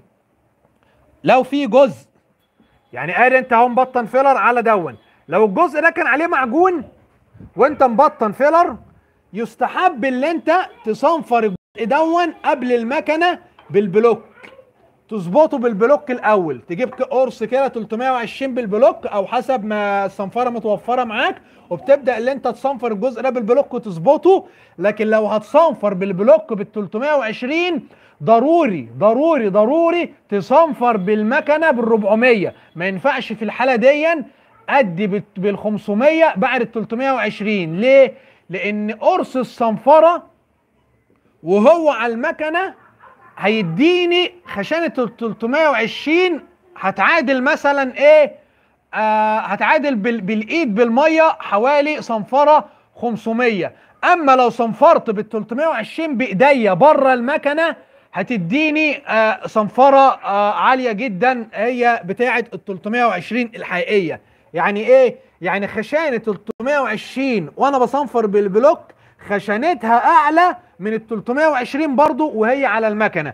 لو في جزء يعني ادي انت اهو مبطن فيلر على دون لو الجزء ده كان عليه معجون وانت مبطن فيلر يستحب ان انت تصنفر الجزء دون قبل المكنه بالبلوك تظبطه بالبلوك الاول تجيب قرص كده 320 بالبلوك او حسب ما الصنفره متوفره معاك وبتبدا اللي انت تصنفر الجزء ده بالبلوك وتظبطه لكن لو هتصنفر بالبلوك بال 320 ضروري ضروري ضروري تصنفر بالمكنه بال 400 ما ينفعش في الحاله دي ادي بال 500 بعد ال 320 ليه؟ لان قرص الصنفره وهو على المكنه هيديني خشانه ال 320 هتعادل مثلا ايه آه هتعادل بال بالايد بالميه حوالي صنفره 500 اما لو صنفرت بال 320 بايديا بره المكنه هتديني آه صنفره آه عاليه جدا هي بتاعه ال 320 الحقيقيه يعني ايه يعني خشانه ال 320 وانا بصنفر بالبلوك خشنتها اعلى من ال 320 برضو وهي على المكنه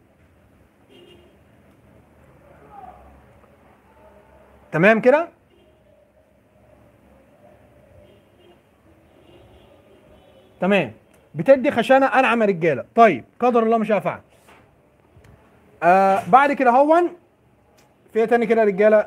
تمام كده تمام بتدي خشانه انعم يا رجاله طيب قدر الله مش هفعل آه بعد كده هون في إيه تاني كده يا رجاله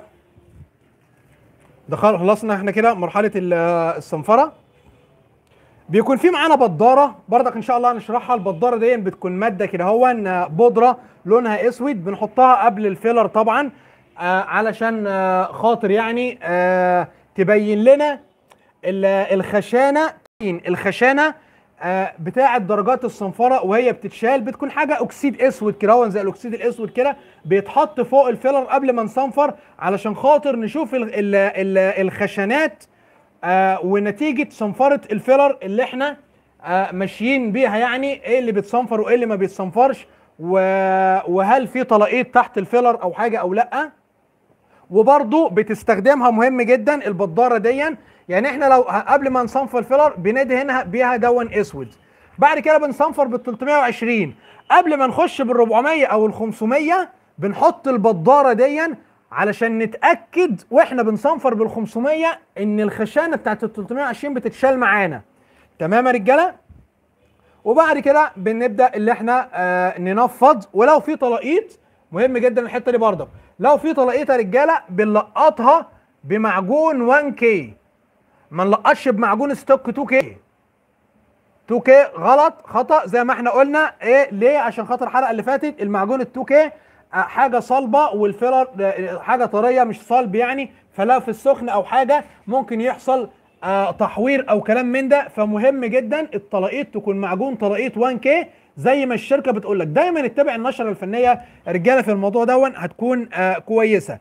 دخل خلصنا احنا كده مرحله الصنفره بيكون في معانا بداره برضك ان شاء الله هنشرحها البداره دي بتكون ماده كده هون بودره لونها اسود بنحطها قبل الفيلر طبعا آه علشان آه خاطر يعني آه تبين لنا الخشانه الخشانه آه، بتاعه درجات الصنفره وهي بتتشال بتكون حاجه اكسيد اسود كده هو زي الاكسيد الاسود كده بيتحط فوق الفيلر قبل ما نصنفر علشان خاطر نشوف ال ال ال الخشنات آه ونتيجه صنفره الفيلر اللي احنا آه ماشيين بيها يعني ايه اللي بيتصنفر وايه اللي ما بيتصنفرش و- وهل في طلقيت تحت الفيلر او حاجه او لا وبرضو بتستخدمها مهم جدا البداره دي يعني احنا لو ه- قبل ما نصنفر الفيلر بندهنها بيها دون اسود بعد كده بنصنفر بال 320 قبل ما نخش بال 400 او ال 500 بنحط البداره دي علشان نتاكد واحنا بنصنفر بال 500 ان الخشانه بتاعت ال 320 بتتشال معانا تمام يا رجاله وبعد كده بنبدا اللي احنا آه ننفض ولو في طلقيت مهم جدا الحته دي برضه لو في طلقيت يا رجاله بنلقطها بمعجون 1 كي ما نلقطش بمعجون ستوك 2 كي 2 كي غلط خطا زي ما احنا قلنا ايه ليه عشان خاطر الحلقه اللي فاتت المعجون ال 2 كي حاجه صلبه والفيلر آه، حاجه طريه مش صلب يعني فلا في السخن او حاجه ممكن يحصل آه، تحوير او كلام من ده فمهم جدا الطلقيت تكون معجون طلقيت 1 كي زي ما الشركه بتقول لك دايما اتبع النشره الفنيه رجاله في الموضوع دون هتكون آه، كويسه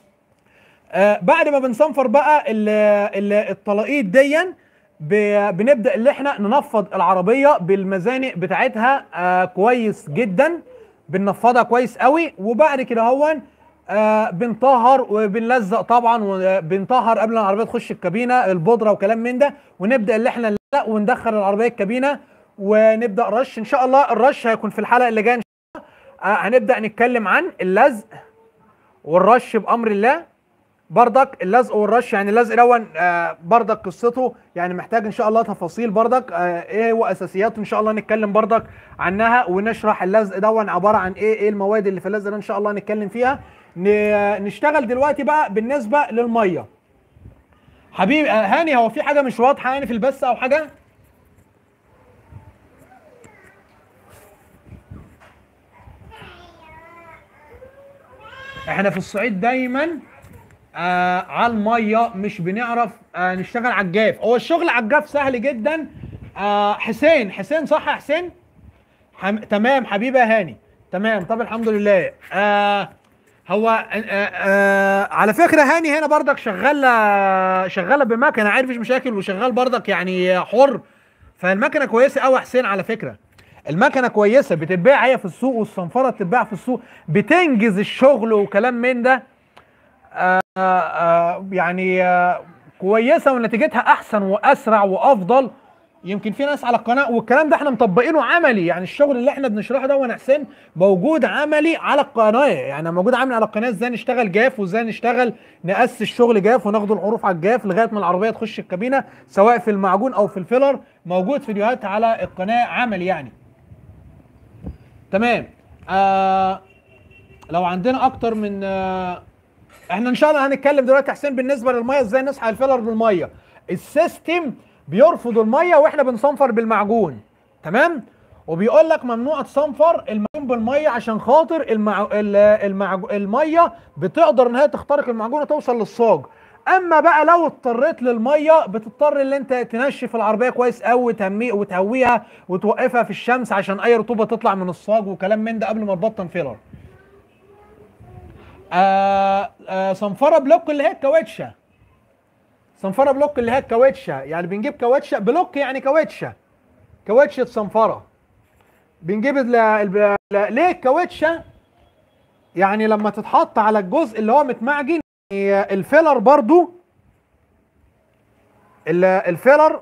آه بعد ما بنصنفر بقى ال- ال- الطلقيت دي ب- بنبدا اللي احنا ننفض العربيه بالمزانق بتاعتها آه كويس جدا بننفضها كويس قوي وبعد كده هون آه بنطهر وبنلزق طبعا وبنطهر قبل ما العربيه تخش الكابينه البودره وكلام من ده ونبدا اللي احنا نلزق وندخل العربيه الكابينه ونبدا رش ان شاء الله الرش هيكون في الحلقه اللي جايه إن شاء الله. آه هنبدا نتكلم عن اللزق والرش بامر الله بردك اللزق والرش يعني اللزق دون آه بردك قصته يعني محتاج ان شاء الله تفاصيل بردك آه ايه هو اساسياته ان شاء الله نتكلم بردك عنها ونشرح اللزق دون عباره عن ايه ايه المواد اللي في اللزق ده ان شاء الله نتكلم فيها ن- نشتغل دلوقتي بقى بالنسبه للميه حبيبي آه هاني هو في حاجه مش واضحه يعني في البث او حاجه احنا في الصعيد دايما آه على الميه مش بنعرف آه نشتغل على الجاف هو الشغل على الجاف سهل جدا آه حسين حسين صح يا حسين حم... تمام حبيبي يا هاني تمام طب الحمد لله آه هو آه آه على فكره هاني هنا برضك شغاله شغاله بمكنه عارف مش مشاكل وشغال برضك يعني حر فالمكنه كويسه قوي يا حسين على فكره المكنه كويسه بتتباع هي في السوق والصنفره بتتباع في السوق بتنجز الشغل وكلام من ده آه آه يعني آه كويسه ونتيجتها احسن واسرع وافضل يمكن في ناس على القناه والكلام ده احنا مطبقينه عملي يعني الشغل اللي احنا بنشرحه ده وانا حسين موجود عملي على القناه يعني موجود عملي على القناه ازاي نشتغل جاف وازاي نشتغل ناسس الشغل جاف وناخد الحروف على الجاف لغايه ما العربيه تخش الكابينه سواء في المعجون او في الفيلر موجود فيديوهات على القناه عملي يعني تمام آه لو عندنا اكتر من آه احنا ان شاء الله هنتكلم دلوقتي يا حسين بالنسبه للميه ازاي نصحى الفيلر بالميه السيستم بيرفض الميه واحنا بنصنفر بالمعجون تمام وبيقول لك ممنوع تصنفر المعجون بالميه عشان خاطر المع... ال- المعج... الميه بتقدر ان هي تخترق المعجون وتوصل للصاج اما بقى لو اضطريت للميه بتضطر ان انت تنشف العربيه كويس قوي وتهمي وتهويها وتوقفها في الشمس عشان اي رطوبه تطلع من الصاج وكلام من ده قبل ما تبطن فيلر آه آه صنفره بلوك اللي هي الكاوتشه صنفره بلوك اللي هي الكاوتشه يعني بنجيب كاوتشه بلوك يعني كاوتشه كاوتشه صنفره بنجيب ال- ال- ال- ليه الكاوتشه يعني لما تتحط على الجزء اللي هو متمعجن يعني الفيلر برضو ال- الفيلر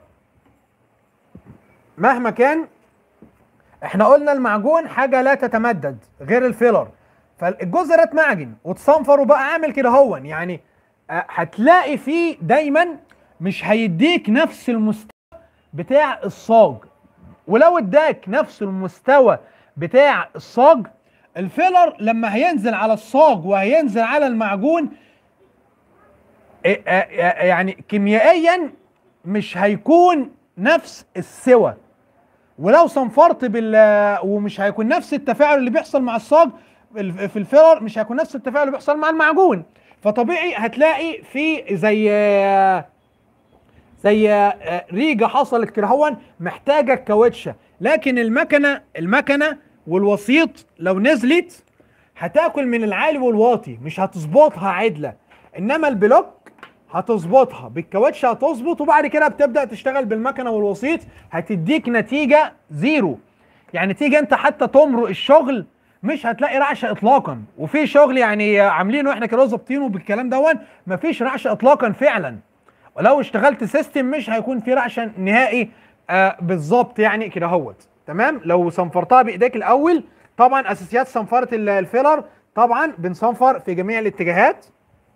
مهما كان احنا قلنا المعجون حاجه لا تتمدد غير الفيلر فالجزء ده اتمعجن وتصنفر وبقى عامل كده هون يعني آه، هتلاقي فيه دايما مش هيديك نفس المستوى بتاع الصاج ولو اداك نفس المستوى بتاع الصاج الفيلر لما هينزل على الصاج وهينزل على المعجون آه، آه، آه، يعني كيميائيا مش هيكون نفس السوى ولو صنفرت بال ومش هيكون نفس التفاعل اللي بيحصل مع الصاج ال- في الفيلر مش هيكون نفس التفاعل اللي بيحصل مع المعجون فطبيعي هتلاقي في زي زي آه، ريجه حصلت كده هون محتاجه الكاوتشه لكن المكنه المكنه والوسيط لو نزلت هتاكل من العالي والواطي مش هتظبطها عدله انما البلوك هتظبطها بالكاوتش هتظبط وبعد كده بتبدا تشتغل بالمكنه والوسيط هتديك نتيجه زيرو يعني تيجي انت حتى تمرق الشغل مش هتلاقي رعشه اطلاقا وفي شغل يعني عاملينه احنا كده ظابطينه بالكلام دون مفيش رعشه اطلاقا فعلا ولو اشتغلت سيستم مش هيكون في رعشه نهائي آه بالظبط يعني كده اهوت تمام لو صنفرتها بايديك الاول طبعا اساسيات صنفره ال- الفيلر طبعا بنصنفر في جميع الاتجاهات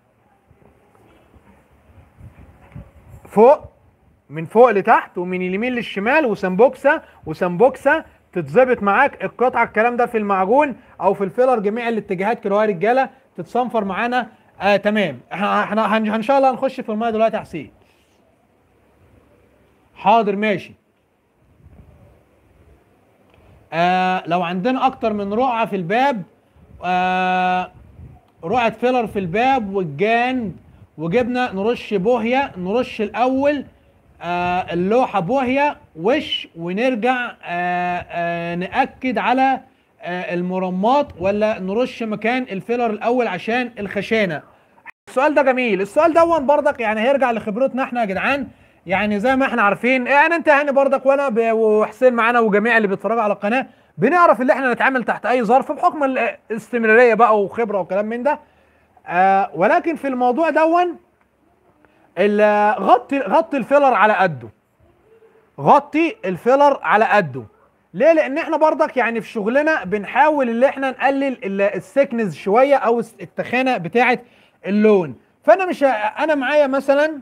فوق من فوق لتحت ومن اليمين للشمال وسمبوكسه وسمبوكسه تتظبط معاك القطعه الكلام ده في المعجون او في الفيلر جميع الاتجاهات كده يا رجاله تتصنفر معانا آه تمام احنا احنا هن- ان شاء الله هنخش في الميه دلوقتي يا حسين حاضر ماشي آه لو عندنا اكتر من رقعه في الباب آه رقعه فيلر في الباب والجان وجبنا نرش بوهيه نرش الاول آه اللوحه بوهيه وش ونرجع آه آه ناكد على آه المرمات ولا نرش مكان الفيلر الاول عشان الخشانه السؤال ده جميل السؤال ده برضك يعني هيرجع لخبرتنا احنا يا جدعان يعني زي ما احنا عارفين يعني انت هاني برضك وانا ب- وحسين معانا وجميع اللي بيتفرجوا على القناه بنعرف اللي احنا نتعامل تحت اي ظرف بحكم الاستمراريه بقى وخبره وكلام من ده آه ولكن في الموضوع دون ال- غطي غطي الفيلر على قده غطي الفيلر على قده ليه لان احنا برضك يعني في شغلنا بنحاول ان احنا نقلل ال- السكنز شويه او الس- التخانه بتاعه اللون فانا مش ه- انا معايا مثلا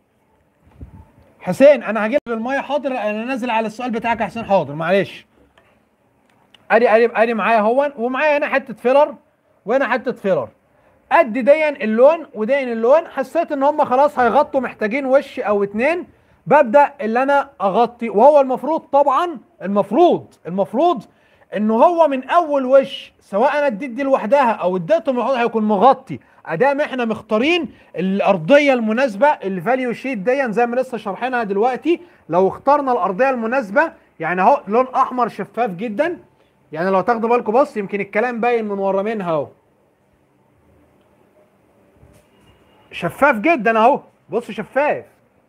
حسين انا هجيب الميه حاضر انا نازل على السؤال بتاعك يا حسين حاضر معلش ادي ادي ادي معايا هون ومعايا هنا حته فيلر وهنا حته فيلر قد دين اللون ودين اللون حسيت ان هم خلاص هيغطوا محتاجين وش او اتنين ببدا اللي انا اغطي وهو المفروض طبعا المفروض المفروض ان هو من اول وش سواء انا اديت دي لوحدها او اديته المفروض هيكون مغطي ادام احنا مختارين الارضيه المناسبه الفاليو شيت دي زي ما لسه شارحينها دلوقتي لو اخترنا الارضيه المناسبه يعني اهو لون احمر شفاف جدا يعني لو تاخدوا بالكم بص يمكن الكلام باين من ورا منها اهو شفاف جدا اهو بص شفاف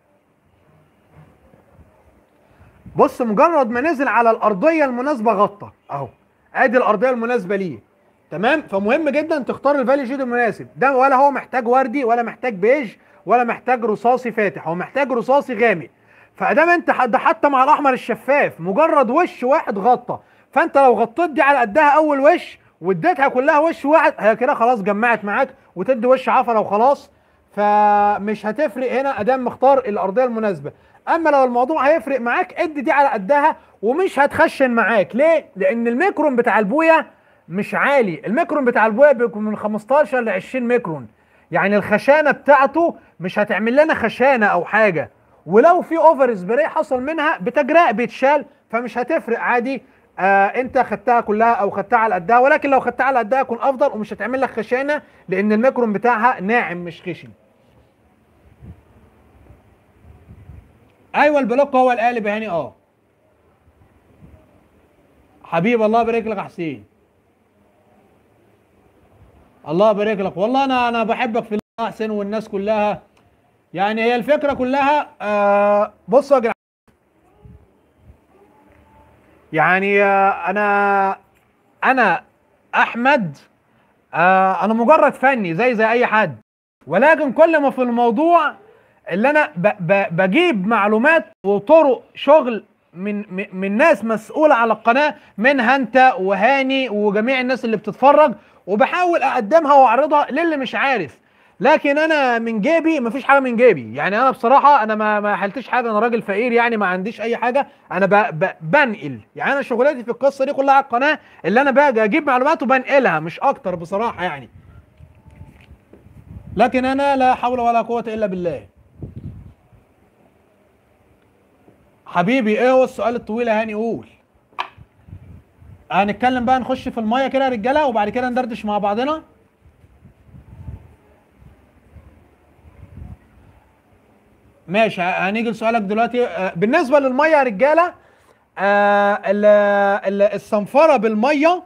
بص مجرد ما نزل على الارضيه المناسبه غطى اهو ادي الارضيه المناسبه ليه تمام فمهم جدا تختار الفاليو شيت المناسب ده ولا هو محتاج وردي ولا محتاج بيج ولا محتاج رصاصي فاتح هو محتاج رصاصي غامق فادام انت ح- ده حتى مع الاحمر الشفاف مجرد وش واحد غطى فانت لو غطيت دي على قدها اول وش واديتها كلها وش واحد هي كده خلاص جمعت معاك وتدي وش عفره وخلاص فمش هتفرق هنا ادام مختار الارضيه المناسبه اما لو الموضوع هيفرق معاك ادي دي على قدها ومش هتخشن معاك ليه لان الميكرون بتاع البويه مش عالي الميكرون بتاع البويه بيكون من 15 ل 20 ميكرون يعني الخشانه بتاعته مش هتعمل لنا خشانه او حاجه ولو في اوفر سبراي حصل منها بتجرأ بيتشال فمش هتفرق عادي آه انت خدتها كلها او خدتها على قدها ولكن لو خدتها على قدها يكون افضل ومش هتعمل لك خشانه لان الميكرون بتاعها ناعم مش خشن ايوه البلوك هو القالب يعني اه حبيب الله يبارك لك يا حسين الله يبارك لك والله انا انا بحبك في الله يا حسين والناس كلها يعني هي الفكره كلها آه بصوا يا جدعان يعني آه انا انا احمد آه انا مجرد فني زي زي اي حد ولكن كل ما في الموضوع اللي انا ب ب بجيب معلومات وطرق شغل من من- من ناس مسؤوله على القناه منها انت وهاني وجميع الناس اللي بتتفرج وبحاول اقدمها واعرضها للي مش عارف لكن انا من جيبي مفيش حاجه من جيبي يعني انا بصراحه انا ما ما حلتش حاجه انا راجل فقير يعني ما عنديش اي حاجه انا ب ب بنقل يعني انا شغلتي في القصه دي كلها على القناه اللي انا باجي اجيب معلومات وبنقلها مش اكتر بصراحه يعني لكن انا لا حول ولا قوه الا بالله حبيبي ايه هو السؤال الطويل يا هاني قول هنتكلم بقى نخش في الميه كده يا رجاله وبعد كده ندردش مع بعضنا ماشي ه- هنيجي لسؤالك دلوقتي آه، بالنسبه للميه يا رجاله آه ال- ال- الصنفره بالميه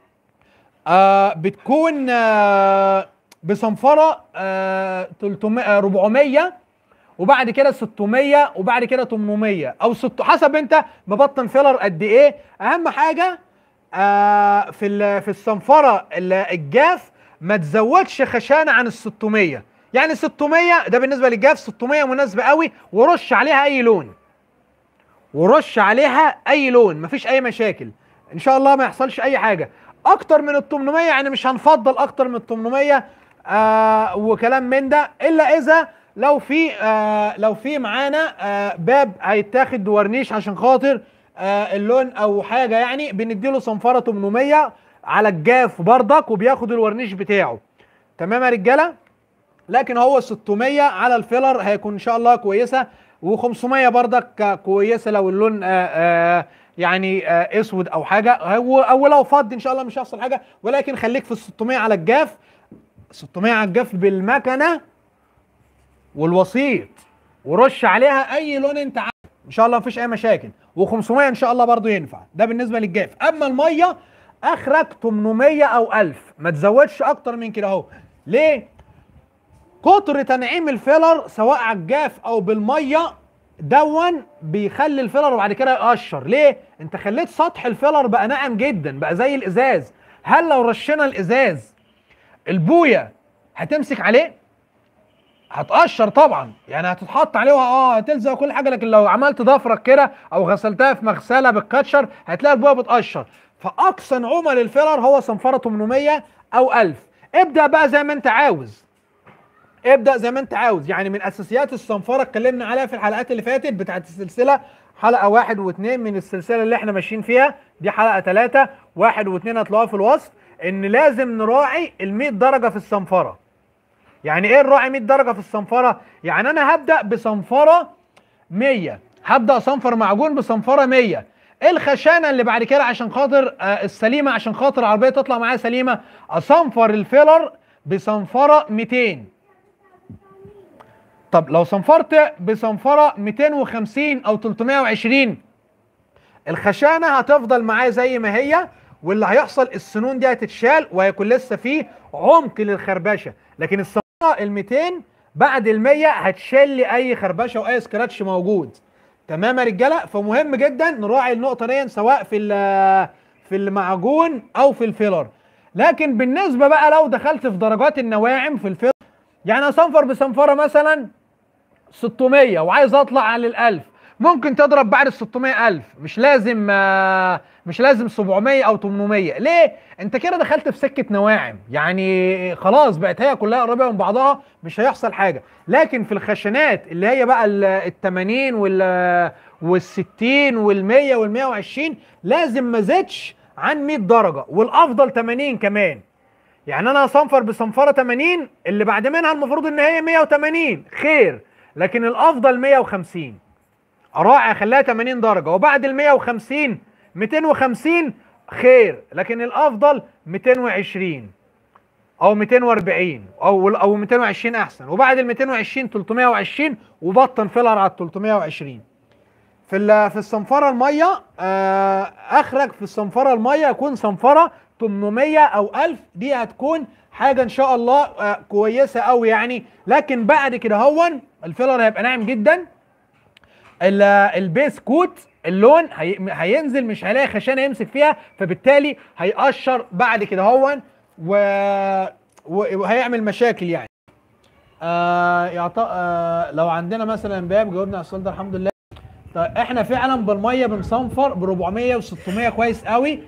آه بتكون آه بصنفره آه 300 آه، 400 وبعد كده 600 وبعد كده 800 او ست حسب انت مبطن فيلر قد ايه اهم حاجه آه في ال- في الصنفره ال- الجاف ما تزودش خشانه عن ال 600 يعني 600 ده بالنسبه للجاف 600 مناسبه قوي ورش عليها اي لون ورش عليها اي لون مفيش اي مشاكل ان شاء الله ما يحصلش اي حاجه اكتر من ال 800 يعني مش هنفضل اكتر من ال 800 آه وكلام من ده الا اذا لو في آه لو في معانا آه باب هيتاخد ورنيش عشان خاطر آه اللون او حاجه يعني بنديله صنفره 800 على الجاف بردك وبياخد الورنيش بتاعه تمام يا رجاله لكن هو 600 على الفيلر هيكون ان شاء الله كويسه و500 بردك كويسه لو اللون آآ آآ يعني آآ اسود او حاجه هو او لو فض ان شاء الله مش هيحصل حاجه ولكن خليك في ال 600 على الجاف 600 على الجاف بالمكنه والوسيط ورش عليها اي لون انت عايزه ان شاء الله مفيش اي مشاكل و500 ان شاء الله برضو ينفع ده بالنسبه للجاف اما الميه اخرك 800 او 1000 ما تزودش اكتر من كده اهو ليه كتر تنعيم الفيلر سواء على الجاف او بالميه دون بيخلي الفيلر وبعد كده يقشر ليه انت خليت سطح الفيلر بقى ناعم جدا بقى زي الازاز هل لو رشينا الازاز البويه هتمسك عليه هتقشر طبعا يعني هتتحط عليه اه هتلزق كل حاجه لكن لو عملت ضفرك كده او غسلتها في مغسله بالكاتشر هتلاقي البويه بتقشر فاقصى نعومه للفيلر هو صنفره 800 او 1000 ابدا بقى زي ما انت عاوز ابدا زي ما انت عاوز يعني من اساسيات الصنفره اتكلمنا عليها في الحلقات اللي فاتت بتاعت السلسله حلقه واحد واثنين من السلسله اللي احنا ماشيين فيها دي حلقه ثلاثه واحد واثنين هتلاقوها في الوصف ان لازم نراعي ال 100 درجه في الصنفره يعني ايه نراعي 100 درجه في الصنفره يعني انا هبدا بصنفره 100 هبدا اصنفر معجون بصنفره 100 ايه الخشانه اللي بعد كده عشان خاطر آه السليمه عشان خاطر العربيه تطلع معايا سليمه اصنفر الفيلر بصنفره 200 طب لو صنفرت بصنفره 250 او 320 الخشانه هتفضل معايا زي ما هي واللي هيحصل السنون دي هتتشال وهيكون لسه فيه عمق للخربشه لكن الصنفره ال 200 بعد ال 100 هتشيل لي اي خربشه واي سكراتش موجود تمام يا رجاله فمهم جدا نراعي النقطه دي سواء في في المعجون او في الفيلر لكن بالنسبه بقى لو دخلت في درجات النواعم في الفيلر يعني اصنفر بصنفره مثلا 600 وعايز اطلع على الألف ممكن تضرب بعد ال 600 ألف مش لازم آه مش لازم 700 أو 800 ليه؟ أنت كده دخلت في سكة نواعم يعني خلاص بقت هي كلها قريبة من بعضها مش هيحصل حاجة لكن في الخشنات اللي هي بقى ال 80 وال وال 60 وال 100 وال 120 لازم ما زدش عن 100 درجة والأفضل 80 كمان يعني أنا أصنفر بصنفرة 80 اللي بعد منها المفروض إن هي 180 خير لكن الافضل 150 اراعي اخليها 80 درجه وبعد ال 150 250 خير لكن الافضل 220 او 240 او او 220 احسن وبعد ال 220 320 وبطن فيلر على 320 في في الصنفره الميه آه اخرج في الصنفره الميه يكون صنفره 800 او 1000 دي هتكون حاجه ان شاء الله آه كويسه قوي يعني لكن بعد كده هون الفيلر هيبقى ناعم جدا البيس كوت اللون هي هينزل مش هيلاقي خشانه يمسك فيها فبالتالي هيقشر بعد كده هون و... وهيعمل مشاكل يعني آه يعط... آه لو عندنا مثلا باب جاوبنا على السؤال ده الحمد لله طيب احنا فعلا بالميه بنصنفر ب 400 و600 كويس قوي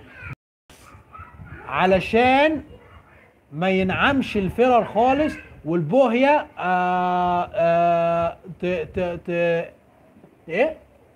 علشان ما ينعمش الفيلر خالص والبوهيه آه آه ت ت ت ايه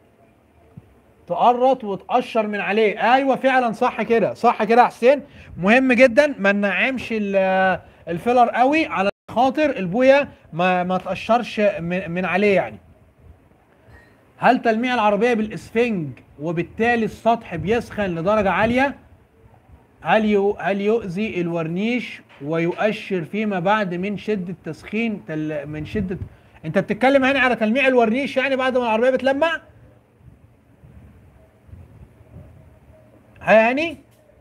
تقرط وتقشر من عليه ايوه فعلا صح كده صح كده يا حسين مهم جدا ما ننعمش الفيلر قوي على خاطر البويه ما ما تقشرش من, من عليه يعني هل تلميع العربيه بالاسفنج وبالتالي السطح بيسخن لدرجه عاليه هل يو هل يؤذي الورنيش ويؤشر فيما بعد من شده تسخين تل من شده انت بتتكلم هنا على تلميع الورنيش يعني بعد ما العربيه بتلمع ها هاني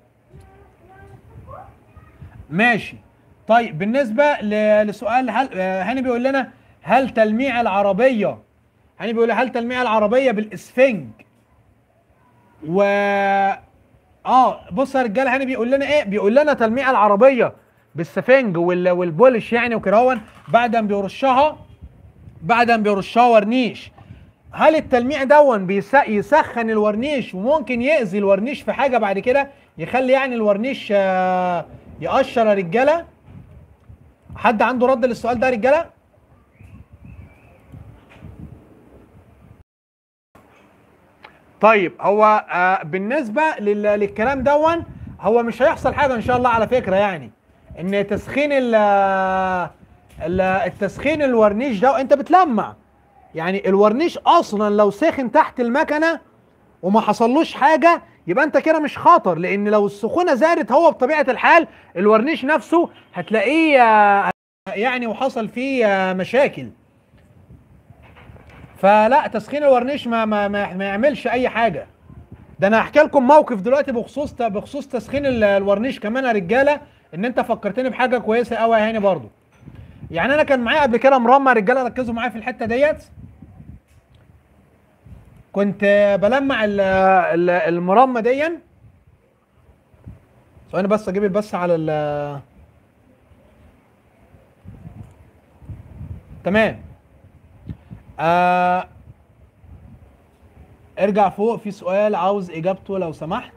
ماشي طيب بالنسبه ل- لسؤال هل آه، هاني بيقول لنا هل تلميع العربيه هاني بيقول هل تلميع العربيه بالاسفنج و اه بص يا رجاله هاني بيقول لنا ايه بيقول لنا تلميع العربيه بالسفنج وال... والبولش يعني وكده بعد ما بيرشها بعد ما بيرشها ورنيش هل التلميع دون بيس... يسخن الورنيش وممكن يأذي الورنيش في حاجه بعد كده يخلي يعني الورنيش آه، يقشر يا رجاله حد عنده رد للسؤال ده يا رجاله طيب هو آه بالنسبه لل... للكلام دون هو مش هيحصل حاجه ان شاء الله على فكره يعني ان تسخين ال ال- التسخين الورنيش ده انت بتلمع يعني الورنيش اصلا لو سخن تحت المكنه وما حصلوش حاجه يبقى انت كده مش خطر لان لو السخونه زادت هو بطبيعه الحال الورنيش نفسه هتلاقيه آه، يعني وحصل فيه آه، مشاكل فلا تسخين الورنيش ما ما ما, ما يعملش اي حاجه ده انا هحكي لكم موقف دلوقتي بخصوص بخصوص تسخين ال- الورنيش كمان يا رجاله ان انت فكرتني بحاجه كويسه قوي يا هاني برضو يعني انا كان معايا قبل كده مرمى يا رجاله ركزوا معايا في الحته ديت كنت بلمع ال- ال- المرمى دي ثواني بس اجيب البث على ال تمام آه ارجع فوق في سؤال عاوز اجابته لو سمحت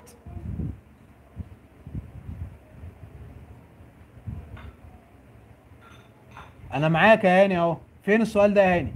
انا معاك يا هاني اهو فين السؤال ده يا هاني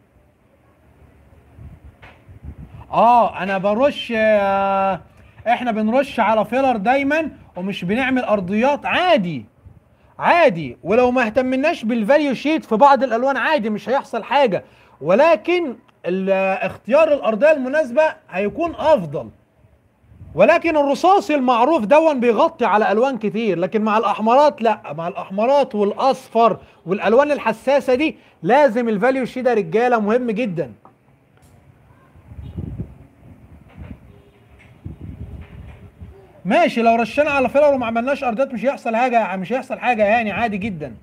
اه انا برش آه احنا بنرش على فيلر دايما ومش بنعمل ارضيات عادي عادي ولو ما اهتمناش بالفاليو شيت في بعض الالوان عادي مش هيحصل حاجه ولكن ال- اختيار الارضيه المناسبه هيكون افضل ولكن الرصاصي المعروف دون بيغطي على الوان كتير لكن مع الاحمرات لا مع الاحمرات والاصفر والالوان الحساسه دي لازم الفاليو شيت ده رجاله مهم جدا ماشي لو رشينا على فيلر وما عملناش ارضيات مش هيحصل حاجه مش هيحصل حاجه يعني عادي جدا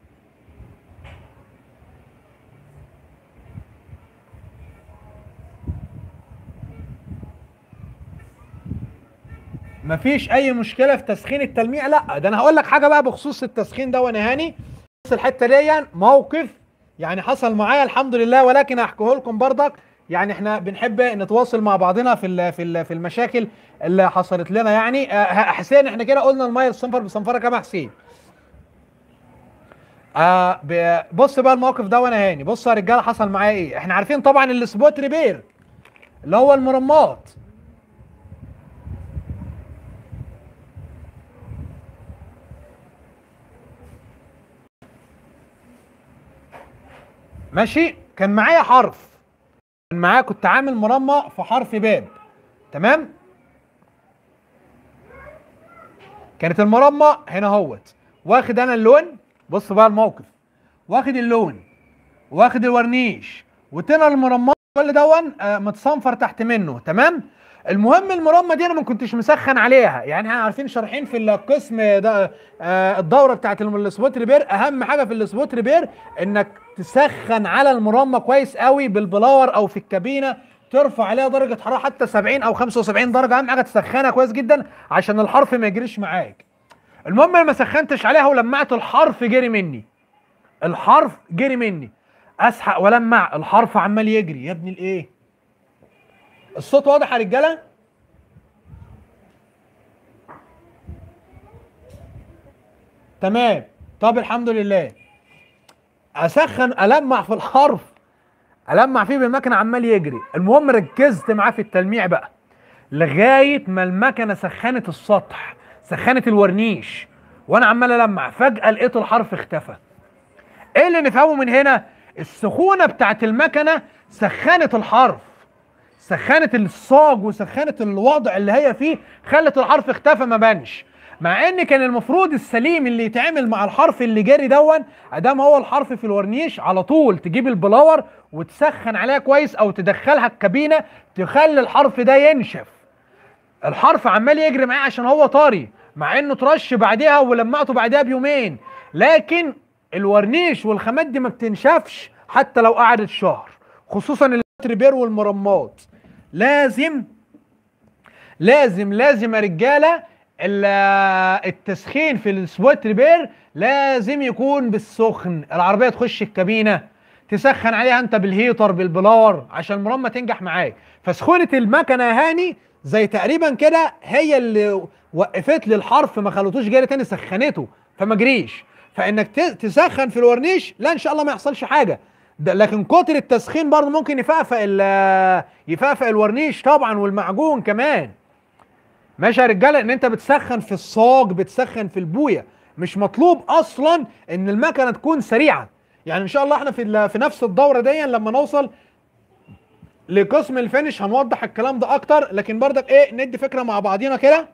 مفيش اي مشكله في تسخين التلميع لا ده انا هقول لك حاجه بقى بخصوص التسخين ده وانا هاني بص الحته دي موقف يعني حصل معايا الحمد لله ولكن هحكيه لكم برضك يعني احنا بنحب نتواصل مع بعضنا في ال في ال في المشاكل اللي حصلت لنا يعني آه حسين احنا كده قلنا الميه الصنفر بصنفره كام يا حسين آه ب- بص بقى الموقف ده وانا هاني بص يا رجاله حصل معايا ايه احنا عارفين طبعا السبوت ريبير اللي هو المرمات ماشي كان معايا حرف كان معايا كنت عامل مرمى في حرف باب تمام كانت المرمى هنا اهوت واخد انا اللون بص بقى الموقف واخد اللون واخد الورنيش وتنا المرمى كل دون آه، متصنفر تحت منه تمام المهم المرمى دي انا ما كنتش مسخن عليها يعني احنا عارفين شارحين في القسم ده آه، الدوره بتاعت الم- السبوت ريبير اهم حاجه في السبوت ريبير انك تسخن على المرمى كويس قوي بالبلاور او في الكابينه ترفع عليها درجه حراره حتى 70 او 75 درجه اهم حاجه تسخنها كويس جدا عشان الحرف ما يجريش معاك المهم انا ما سخنتش عليها ولمعت الحرف جري مني الحرف جري مني اسحق ولمع الحرف عمال يجري يا ابني الايه الصوت واضح يا رجاله تمام طب الحمد لله اسخن المع في الحرف المع فيه بالمكنه عمال يجري المهم ركزت معاه في التلميع بقى لغايه ما المكنه سخنت السطح سخنت الورنيش وانا عمال المع فجاه لقيت الحرف اختفى ايه اللي نفهمه من هنا السخونه بتاعت المكنه سخنت الحرف سخنت الصاج وسخنت الوضع اللي هي فيه خلت الحرف اختفى ما بانش مع ان كان المفروض السليم اللي يتعمل مع الحرف اللي جاري دون ادام هو الحرف في الورنيش على طول تجيب البلاور وتسخن عليها كويس او تدخلها الكابينه تخلي الحرف ده ينشف الحرف عمال يجري معاه عشان هو طري مع انه ترش بعدها ولمعته بعدها بيومين لكن الورنيش والخامات دي ما بتنشفش حتى لو قعدت شهر خصوصا التريبير والمرمات لازم لازم لازم يا رجاله ال- التسخين في السويت ريبير لازم يكون بالسخن العربيه تخش الكابينه تسخن عليها انت بالهيتر بالبلاور عشان المرمى تنجح معاك فسخونه المكنه يا هاني زي تقريبا كده هي اللي وقفت لي الحرف ما خلتوش جاري تاني سخنته فما جريش فانك ت- تسخن في الورنيش لا ان شاء الله ما يحصلش حاجه ده لكن كتر التسخين برضه ممكن يفقفق ال- يفقفق الورنيش طبعا والمعجون كمان ماشي يا رجاله ان انت بتسخن في الصاج بتسخن في البويه مش مطلوب اصلا ان المكنه تكون سريعه يعني ان شاء الله احنا في ال- في نفس الدوره دي لما نوصل لقسم الفينش هنوضح الكلام ده اكتر لكن برضك ايه ندي فكره مع بعضينا كده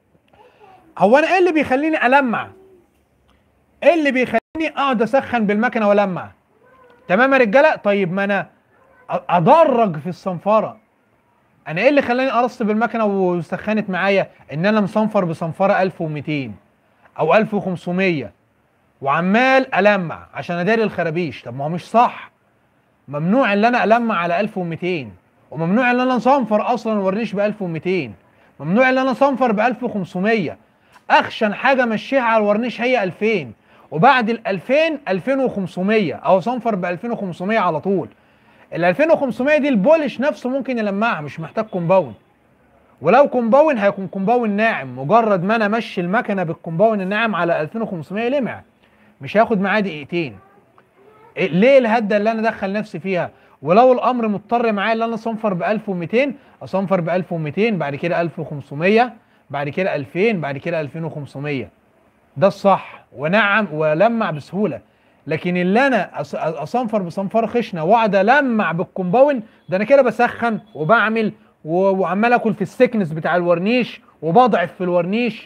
هو انا ايه اللي بيخليني المع ايه اللي بيخليني اقعد اسخن بالمكنه والمع تمام يا رجاله طيب ما انا أ- ادرج في الصنفره انا ايه اللي خلاني ارص بالمكنه وسخنت معايا ان انا مصنفر بصنفره 1200 او 1500 وعمال المع عشان اداري الخرابيش طب ما هو مش صح ممنوع ان انا المع على 1200 وممنوع ان انا اصنفر اصلا ورنيش ب 1200 ممنوع ان انا اصنفر ب 1500 اخشن حاجه مشيها على الورنيش هي 2000 وبعد ال 2000 2500 او صنفر ب 2500 على طول ال 2500 دي البولش نفسه ممكن يلمعها مش محتاج كومباوند ولو كومباوند هيكون كومباوند ناعم مجرد ما انا امشي المكنه بالكومباوند الناعم على 2500 لمع مش هياخد معاه دقيقتين إيه- ليه الهده اللي انا ادخل نفسي فيها ولو الامر مضطر معايا ان انا اصنفر ب 1200 اصنفر ب 1200 بعد كده 1500 بعد كده 2000 بعد كده 2500 ده الصح ونعم ولمع بسهوله لكن اللي انا أص- اصنفر بصنفره خشنه واقعد المع بالكومباوند ده انا كده بسخن وبعمل و- وعمال اكل في السكنس بتاع الورنيش وبضعف في الورنيش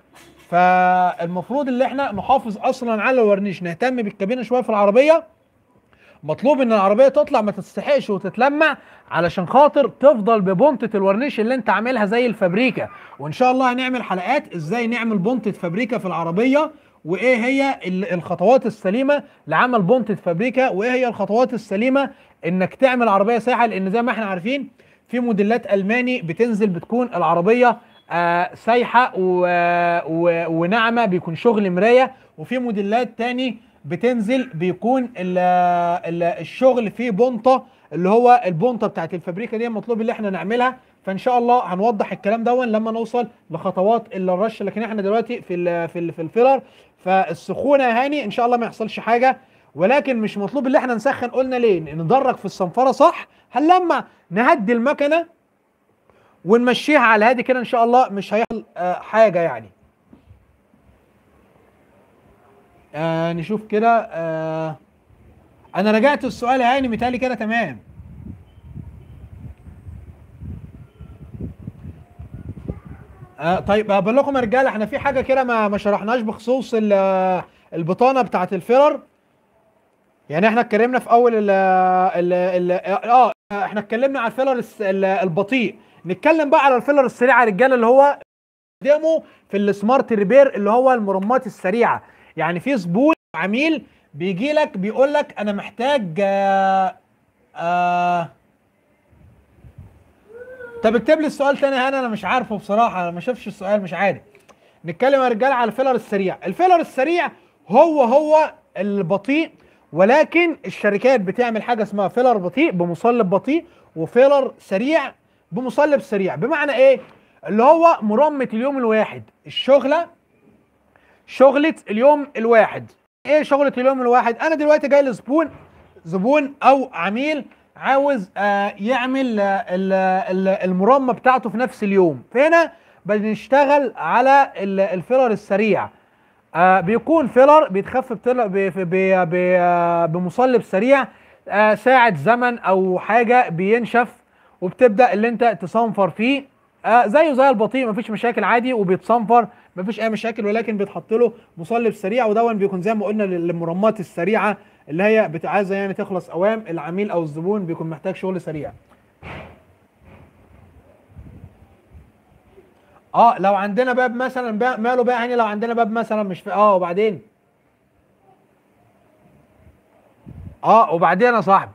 فالمفروض اللي احنا نحافظ اصلا على الورنيش نهتم بالكابينه شويه في العربيه مطلوب ان العربيه تطلع ما تستحقش وتتلمع علشان خاطر تفضل ببنطه الورنيش اللي انت عاملها زي الفابريكا وان شاء الله هنعمل حلقات ازاي نعمل بنطه فابريكا في العربيه وايه هي ال- الخطوات السليمه لعمل بنطه فابريكا وايه هي الخطوات السليمه انك تعمل عربيه سايحه لان زي ما احنا عارفين في موديلات الماني بتنزل بتكون العربيه آه سايحه و... و... وناعمه بيكون شغل مرايه وفي موديلات تاني بتنزل بيكون ال... ال... الشغل فيه بنطه اللي هو البنطه بتاعت الفابريكا دي مطلوب اللي احنا نعملها فان شاء الله هنوضح الكلام ده لما نوصل لخطوات الرش لكن احنا دلوقتي في ال... في ال... في الفيلر فالسخونه يا هاني ان شاء الله ما يحصلش حاجه ولكن مش مطلوب اللي احنا نسخن قلنا ليه ندرج في الصنفره صح هنلمع نهدي المكنه ونمشيها على هادي كده ان شاء الله مش هيحصل آه حاجه يعني آه نشوف كده آه انا رجعت السؤال يا هاني متهيألي كده تمام آه طيب آه، بقول لكم يا رجاله احنا في حاجه كده ما ما شرحناش بخصوص ال- آه، البطانه بتاعت الفيرر يعني احنا اتكلمنا في اول ال ال ال اه احنا اتكلمنا على الفيلر الس- ال- البطيء نتكلم بقى على الفيلر السريع يا رجاله اللي هو ديمو في السمارت ريبير اللي هو المرمات السريعه يعني في زبون عميل بيجي لك بيقول لك انا محتاج آه آه طب اكتب لي السؤال تاني هنا انا مش عارفه بصراحه انا ما شفتش السؤال مش عارف نتكلم يا رجاله على الفيلر السريع الفيلر السريع هو هو البطيء ولكن الشركات بتعمل حاجه اسمها فيلر بطيء بمصلب بطيء وفيلر سريع بمصلب سريع بمعنى ايه اللي هو مرمة اليوم الواحد الشغله شغله اليوم الواحد ايه شغله اليوم الواحد انا دلوقتي جاي لزبون زبون او عميل عاوز آه يعمل آه ال- ال- المرمى بتاعته في نفس اليوم فهنا بنشتغل على ال- الفيلر السريع آه بيكون فيلر بيتخف بتل- ب- ب- ب- ب- آه، بمصلب سريع آه ساعة زمن او حاجة بينشف وبتبدأ اللي انت تصنفر فيه آه زيه زي البطيء مفيش مشاكل عادي وبيتصنفر مفيش اي مشاكل ولكن بيتحط له مصلب سريع ودون بيكون زي ما قلنا للمرمات السريعه اللي هي بت- عايزه يعني تخلص اوام العميل او الزبون بيكون محتاج شغل سريع اه لو عندنا باب مثلا بقى ماله بقى يعني لو عندنا باب مثلا مش في اه وبعدين اه وبعدين يا صاحبي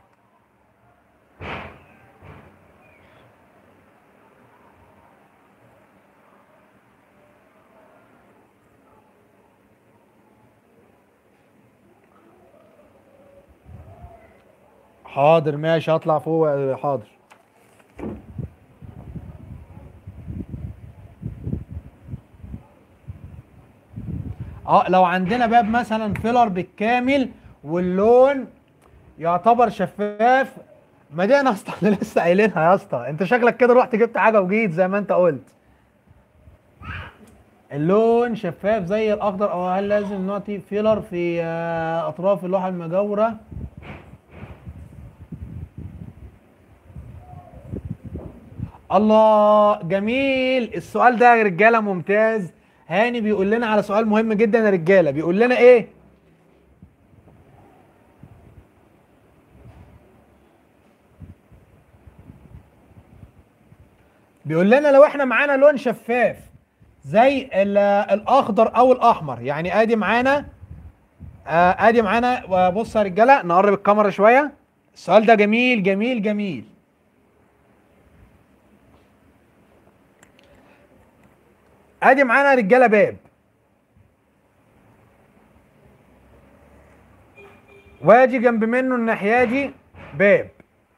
حاضر ماشي هطلع فوق حاضر اه لو عندنا باب مثلا فيلر بالكامل واللون يعتبر شفاف ما دي انا اصلا اللي لسه قايلينها يا اسطى انت شكلك كده رحت جبت حاجه وجيت زي ما انت قلت اللون شفاف زي الاخضر او هل لازم نعطي فيلر في آه، اطراف اللوحه المجاوره الله جميل السؤال ده يا رجاله ممتاز هاني بيقول لنا على سؤال مهم جدا يا رجاله بيقول لنا ايه بيقول لنا لو احنا معانا لون شفاف زي ال- الاخضر او الاحمر يعني ادي معانا آه، ادي معانا وبص يا رجاله نقرب الكاميرا شويه السؤال ده جميل جميل جميل ادي معانا رجاله باب واجي جنب منه الناحيه دي باب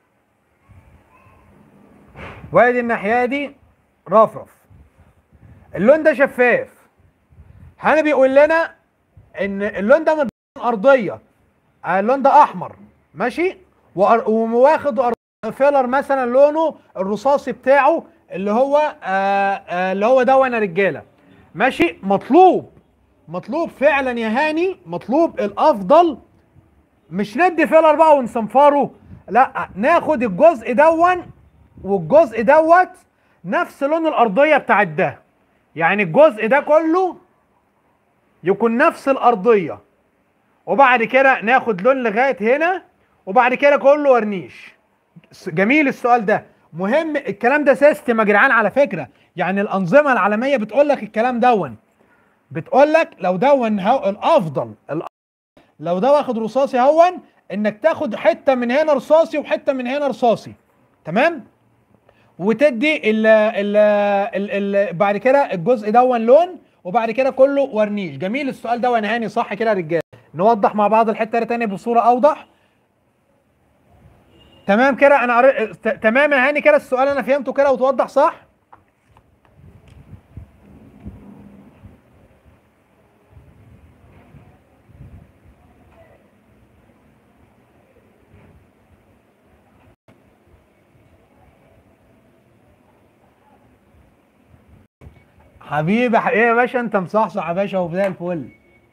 وادي الناحيه دي رفرف اللون ده شفاف هنا بيقول لنا ان اللون ده من ارضيه آه، اللون ده احمر ماشي وأر- وواخد أر- فيلر مثلا لونه الرصاصي بتاعه اللي هو آه آه اللي هو دون يا رجاله ماشي مطلوب مطلوب فعلا يا هاني مطلوب الافضل مش ندي فيلر بقى ونصنفره لا ناخد الجزء دون والجزء دوت نفس لون الارضيه بتاعت ده يعني الجزء ده كله يكون نفس الارضيه وبعد كده ناخد لون لغايه هنا وبعد كده كله ورنيش س- جميل السؤال ده مهم الكلام ده سيستم يا جدعان على فكره يعني الانظمه العالميه بتقول لك الكلام دون بتقول لك لو دون هو الافضل الأ- لو ده واخد رصاصي هون انك تاخد حته من هنا رصاصي وحته من هنا رصاصي تمام وتدي ال ال ال ال بعد كده الجزء دون لون وبعد كده كله ورنيش جميل السؤال ده وانا هاني صح كده يا رجاله نوضح مع بعض الحته دي تاني بصوره اوضح تمام كده انا قريت ت- تمام يا هاني كده السؤال انا فهمته كده وتوضح صح حبيبي ح- ايه يا باشا انت مصحصح يا باشا وزي الفل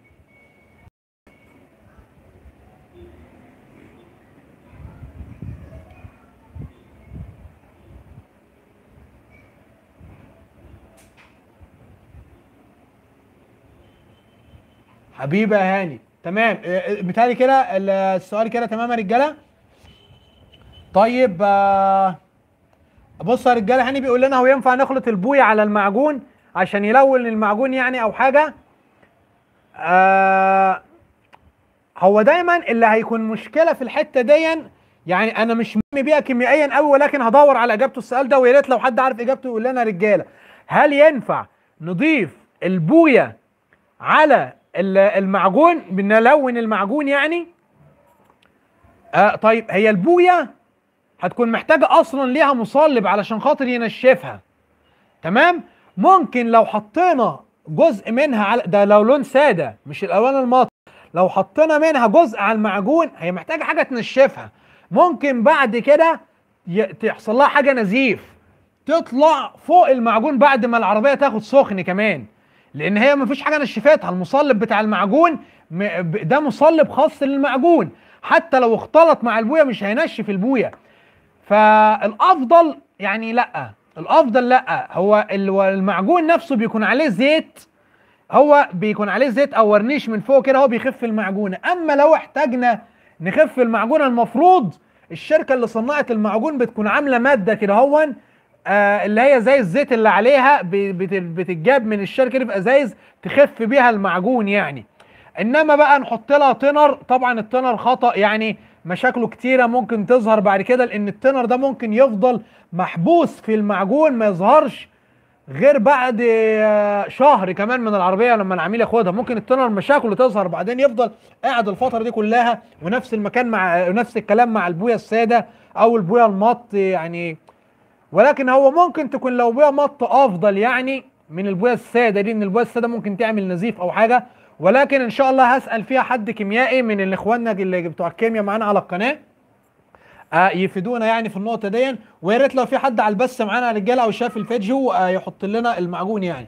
حبيبي يا هاني تمام اه، اه، بيتهيألي كده ال- السؤال كده تمام يا رجاله طيب آه، بص يا رجاله هاني بيقول لنا هو ينفع نخلط البويه على المعجون عشان يلون المعجون يعني او حاجه آه هو دايما اللي هيكون مشكله في الحته دي يعني انا مش مهم بيها كيميائيا قوي ولكن هدور على اجابته السؤال ده ويا ريت لو حد عارف اجابته يقول لنا يا رجاله هل ينفع نضيف البويه على ال- المعجون بنلون المعجون يعني آه طيب هي البويه هتكون محتاجه اصلا ليها مصلب علشان خاطر ينشفها تمام ممكن لو حطينا جزء منها على ده لو لون ساده مش الالوان الماطره لو حطينا منها جزء على المعجون هي محتاجه حاجه تنشفها ممكن بعد كده ي- تحصل لها حاجه نزيف تطلع فوق المعجون بعد ما العربيه تاخد سخن كمان لان هي مفيش حاجه نشفتها المصلب بتاع المعجون م- ب- ده مصلب خاص للمعجون حتى لو اختلط مع البويه مش هينشف البويه فالافضل يعني لا الافضل لا هو ال- المعجون نفسه بيكون عليه زيت هو بيكون عليه زيت او ورنيش من فوق كده هو بيخف المعجونه اما لو احتاجنا نخف المعجونه المفروض الشركه اللي صنعت المعجون بتكون عامله ماده كده هون آه اللي هي زي الزيت اللي عليها ب- بت- بتتجاب من الشركه دي في ازايز تخف بيها المعجون يعني انما بقى نحط لها تنر طبعا التنر خطا يعني مشاكله كتيره ممكن تظهر بعد كده لان التنر ده ممكن يفضل محبوس في المعجون ما يظهرش غير بعد آه، شهر كمان من العربيه لما العميل ياخدها ممكن التنر مشاكله تظهر بعدين يفضل قاعد الفتره دي كلها ونفس المكان مع نفس الكلام مع البويه الساده او البويه المط يعني ولكن هو ممكن تكون لو بويه مط افضل يعني من البويه الساده دي ان البويه الساده ممكن تعمل نزيف او حاجه ولكن ان شاء الله هسال فيها حد كيميائي من اللي اخواننا اللي بتوع الكيمياء معانا على القناه آه يفيدونا يعني في النقطه دي ويا ريت لو في حد على البث معانا يا رجاله او شاف الفيديو آه يحط لنا المعجون يعني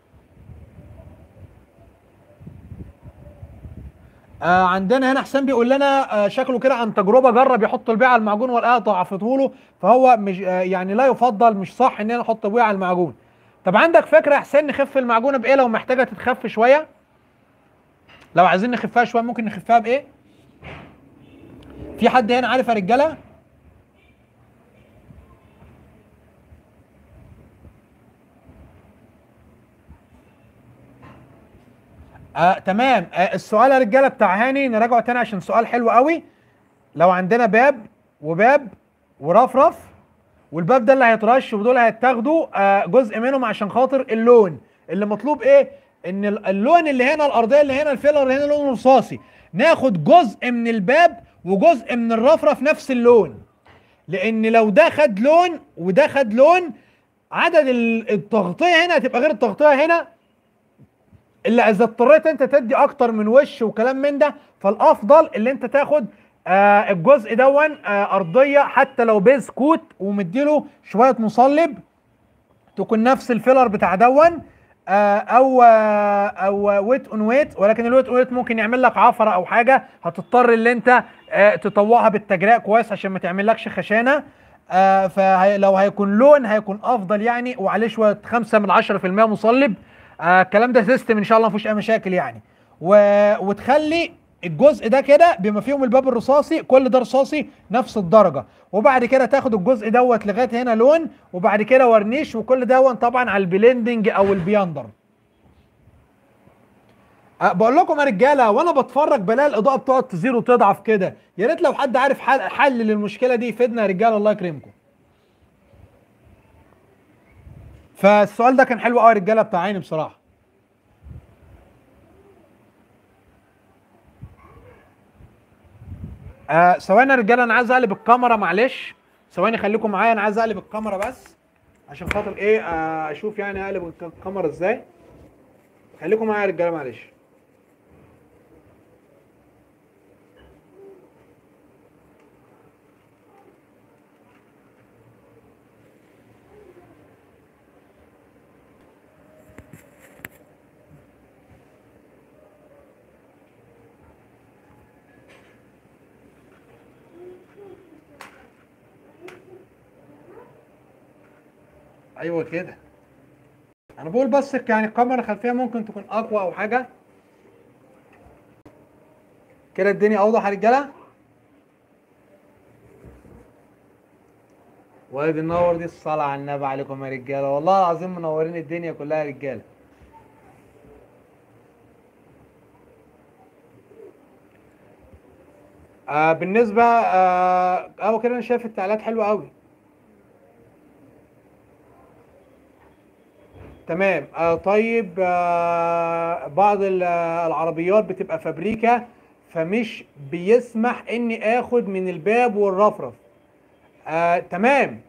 آه عندنا هنا حسام بيقول لنا آه شكله كده عن تجربه جرب يحط البيع على المعجون ولقاها ضعفته له فهو مش آه يعني لا يفضل مش صح ان انا احط بيع على المعجون طب عندك فكره يا حسين نخف المعجونه بايه لو محتاجه تتخف شويه لو عايزين نخفها شويه ممكن نخفها بايه في حد هنا عارف يا رجاله آه تمام آه السؤال يا رجاله بتاع هاني نراجعه تاني عشان سؤال حلو قوي لو عندنا باب وباب ورفرف والباب ده اللي هيترش ودول هيتاخدوا آه جزء منهم عشان خاطر اللون اللي مطلوب ايه ان ال- اللون اللي هنا الارضيه اللي هنا الفيلر اللي هنا لون رصاصي ناخد جزء من الباب وجزء من الرفرف نفس اللون لان لو ده خد لون وده خد لون عدد ال- التغطيه هنا هتبقى غير التغطيه هنا الا اذا اضطريت انت تدي اكتر من وش وكلام من ده فالافضل اللي انت تاخد آه الجزء دون آه ارضيه حتى لو بيز كوت ومديله شويه مصلب تكون نفس الفيلر بتاع دون آه او آه او ويت اون ويت ولكن الويت اون ويت ممكن يعمل لك عفره او حاجه هتضطر اللي انت آه تطوعها بالتجريع كويس عشان ما تعملكش خشانه آه فلو هيكون لون هيكون افضل يعني وعليه شويه 5 من 10% مصلب آه الكلام ده سيستم ان شاء الله ما فيهوش اي مشاكل يعني و... وتخلي الجزء ده كده بما فيهم الباب الرصاصي كل ده رصاصي نفس الدرجه وبعد كده تاخد الجزء دوت لغايه هنا لون وبعد كده ورنيش وكل دون طبعا على البليندنج او البياندر أه بقول لكم يا رجاله وانا بتفرج بلاقي الاضاءه بتقعد تزيد وتضعف كده يا ريت لو حد عارف حل, حل للمشكله دي يفيدنا يا رجاله الله يكرمكم فالسؤال ده كان حلو قوي يا رجاله بتاع عيني بصراحه آه ثواني يا رجاله انا عايز اقلب الكاميرا معلش ثواني خليكم معايا انا عايز اقلب الكاميرا بس عشان خاطر ايه آه اشوف يعني اقلب الكاميرا ازاي خليكم معايا يا رجاله معلش ايوه كده انا بقول بس يعني الكاميرا الخلفيه ممكن تكون اقوى او حاجه كده الدنيا اوضح يا رجاله وادي النور دي الصلاة على النبي عليكم يا رجاله والله العظيم منورين الدنيا كلها يا رجاله آه بالنسبه آه اهو كده انا شايف التعليقات حلوه قوي تمام آه طيب آه بعض ال- آه، العربيات بتبقى فابريكا فمش بيسمح اني اخد من الباب والرفرف آه تمام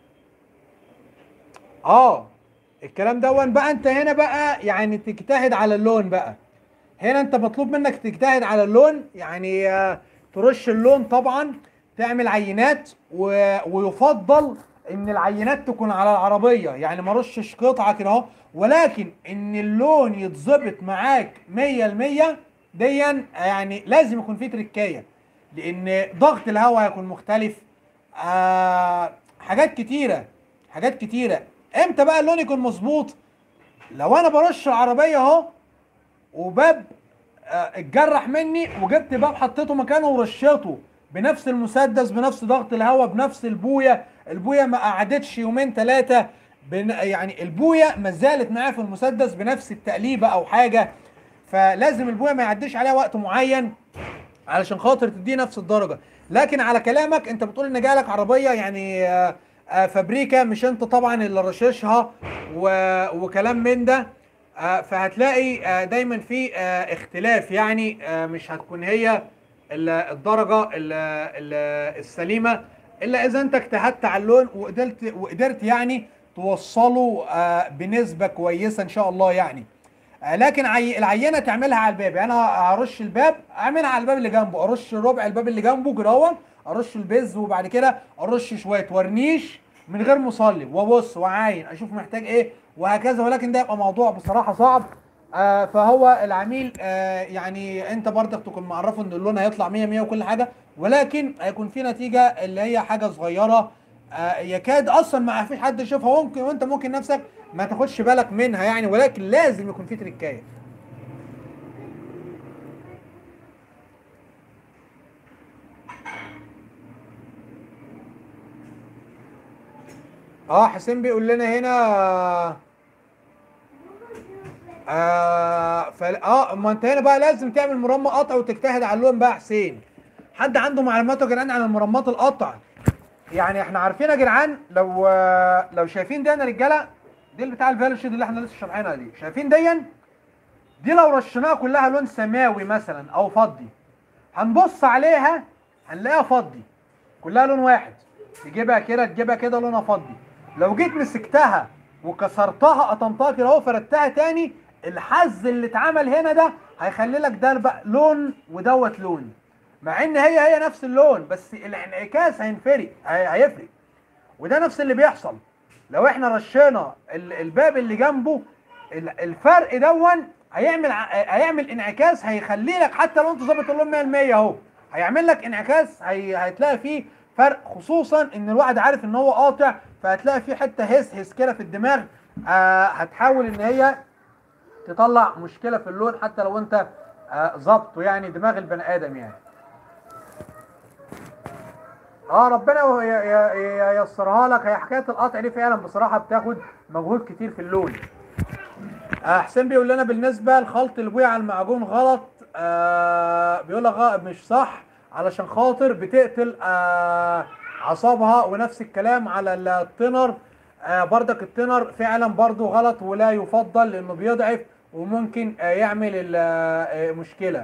اه الكلام دون بقى انت هنا بقى يعني تجتهد على اللون بقى هنا انت مطلوب منك تجتهد على اللون يعني آه، ترش اللون طبعا تعمل عينات و... ويفضل ان العينات تكون على العربيه يعني ما رشش قطعه كده اهو ولكن ان اللون يتظبط معاك 100% ديا يعني لازم يكون فيه تركايه لان ضغط الهواء هيكون مختلف آه حاجات كتيره حاجات كتيره امتى بقى اللون يكون مظبوط لو انا برش العربيه اهو وباب آه، اتجرح مني وجبت باب حطيته مكانه ورشيته بنفس المسدس بنفس ضغط الهواء بنفس البويه البويه ما قعدتش يومين ثلاثه بن... يعني البويه ما زالت معايا في المسدس بنفس التقليبه او حاجه فلازم البويه ما يعديش عليها وقت معين علشان خاطر تديه نفس الدرجه لكن على كلامك انت بتقول ان جالك عربيه يعني آه، آه، فابريكا مش انت طبعا اللي رششها و... وكلام من ده آه، فهتلاقي آه، دايما في آه، اختلاف يعني آه، مش هتكون هي ال- الدرجه ال- ال- السليمه الا اذا انت اجتهدت على اللون وقدرت وقدرت يعني توصله آه، بنسبه كويسه ان شاء الله يعني آه، لكن عي... العينه تعملها على الباب يعني انا هرش الباب اعملها على الباب اللي جنبه ارش ربع الباب اللي جنبه جراوه ارش البز وبعد كده ارش شويه ورنيش من غير مصلي وابص واعاين اشوف محتاج ايه وهكذا ولكن ده يبقى موضوع بصراحه صعب آه فهو العميل آه يعني انت برضك تكون معرفه ان اللون هيطلع 100 100 وكل حاجه ولكن هيكون في نتيجه اللي هي حاجه صغيره آه يكاد اصلا ما فيش حد يشوفها ممكن وانت ممكن نفسك ما تاخدش بالك منها يعني ولكن لازم يكون في تريكايه اه حسين بيقول لنا هنا آه فل... اه ما انت هنا بقى لازم تعمل مرمى قطع وتجتهد على اللون بقى يا حسين حد عنده معلومات يا جدعان عن المرمات القطع يعني احنا عارفين يا جدعان لو آه، لو شايفين دي انا رجاله دي اللي بتاع الفالشيد اللي احنا لسه شارحينها دي شايفين دي دي لو رشيناها كلها لون سماوي مثلا او فضي هنبص عليها هنلاقيها فضي كلها لون واحد تجيبها كده تجيبها كده لونها فضي لو جيت مسكتها وكسرتها قطمتها كده اهو فردتها تاني الحز اللي اتعمل هنا ده هيخلي لك ده بقى لون ودوت لون مع ان هي هي نفس اللون بس الانعكاس هينفرق هي- هيفرق وده نفس اللي بيحصل لو احنا رشينا ال- الباب اللي جنبه ال- الفرق دون هيعمل ع- هيعمل انعكاس هيخلي لك حتى لو انت ظابط اللون 100% اهو هيعمل لك انعكاس هي هتلاقي فيه فرق خصوصا ان الواحد عارف ان هو قاطع فهتلاقي فيه حته هس هس كده في الدماغ آه هتحاول ان هي تطلع مشكله في اللون حتى لو انت آه ظابطه يعني دماغ البني ادم يعني اه ربنا ي- ي- ي- ييسرها لك هي حكايه القطع دي فعلا بصراحه بتاخد مجهود كتير في اللون آه حسين بيقول لنا بالنسبه لخلط البويه على المعجون غلط آه بيقول لك غ- مش صح علشان خاطر بتقتل آه اعصابها ونفس الكلام على التنر آه بردك التنر فعلا برضو غلط ولا يفضل لانه بيضعف وممكن آه يعمل ال- آه مشكله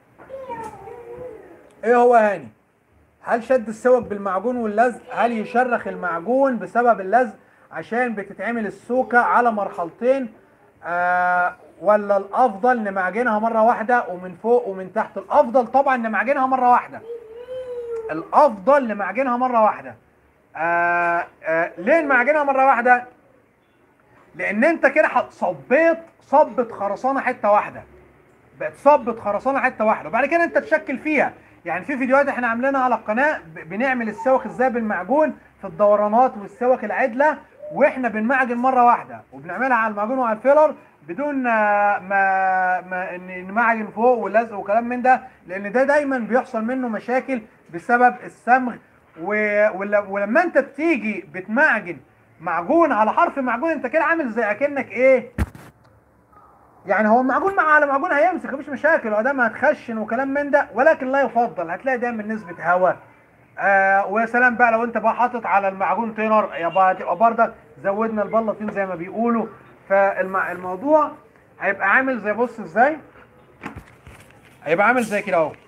ايه هو هاني هل شد السوك بالمعجون واللزق هل يشرخ المعجون بسبب اللزق عشان بتتعمل السوكة على مرحلتين آه ولا الافضل نمعجنها مرة واحدة ومن فوق ومن تحت الافضل طبعا نمعجنها مرة واحدة الافضل نمعجنها مرة واحدة آه آه ليه نمعجنها مرة واحدة لان انت كده ح- صبيت صبت خرسانة حتة واحدة بقت صبت خرسانه حته واحده وبعد كده انت تشكل فيها يعني في فيديوهات احنا عاملينها على القناه ب- بنعمل السوك ازاي بالمعجون في الدورانات والسوك العدله واحنا بنمعجن مره واحده وبنعملها على المعجون وعلى الفيلر بدون آه، ما ما إن نمعجن فوق ولزق وكلام من ده لان ده دايما بيحصل منه مشاكل بسبب الصمغ و- ول- ولما انت بتيجي بتمعجن معجون على حرف معجون انت كده عامل زي اكنك ايه يعني هو معجون مع على معجون هيمسك مفيش مشاكل وادام هتخشن وكلام من ده ولكن لا يفضل هتلاقي دايما نسبه هواء آه ويا سلام بقى لو انت بقى حاطط على المعجون تينر يبقى هتبقى بردك زودنا البلاطين زي ما بيقولوا فالموضوع هيبقى عامل زي بص ازاي هيبقى عامل زي كده اهو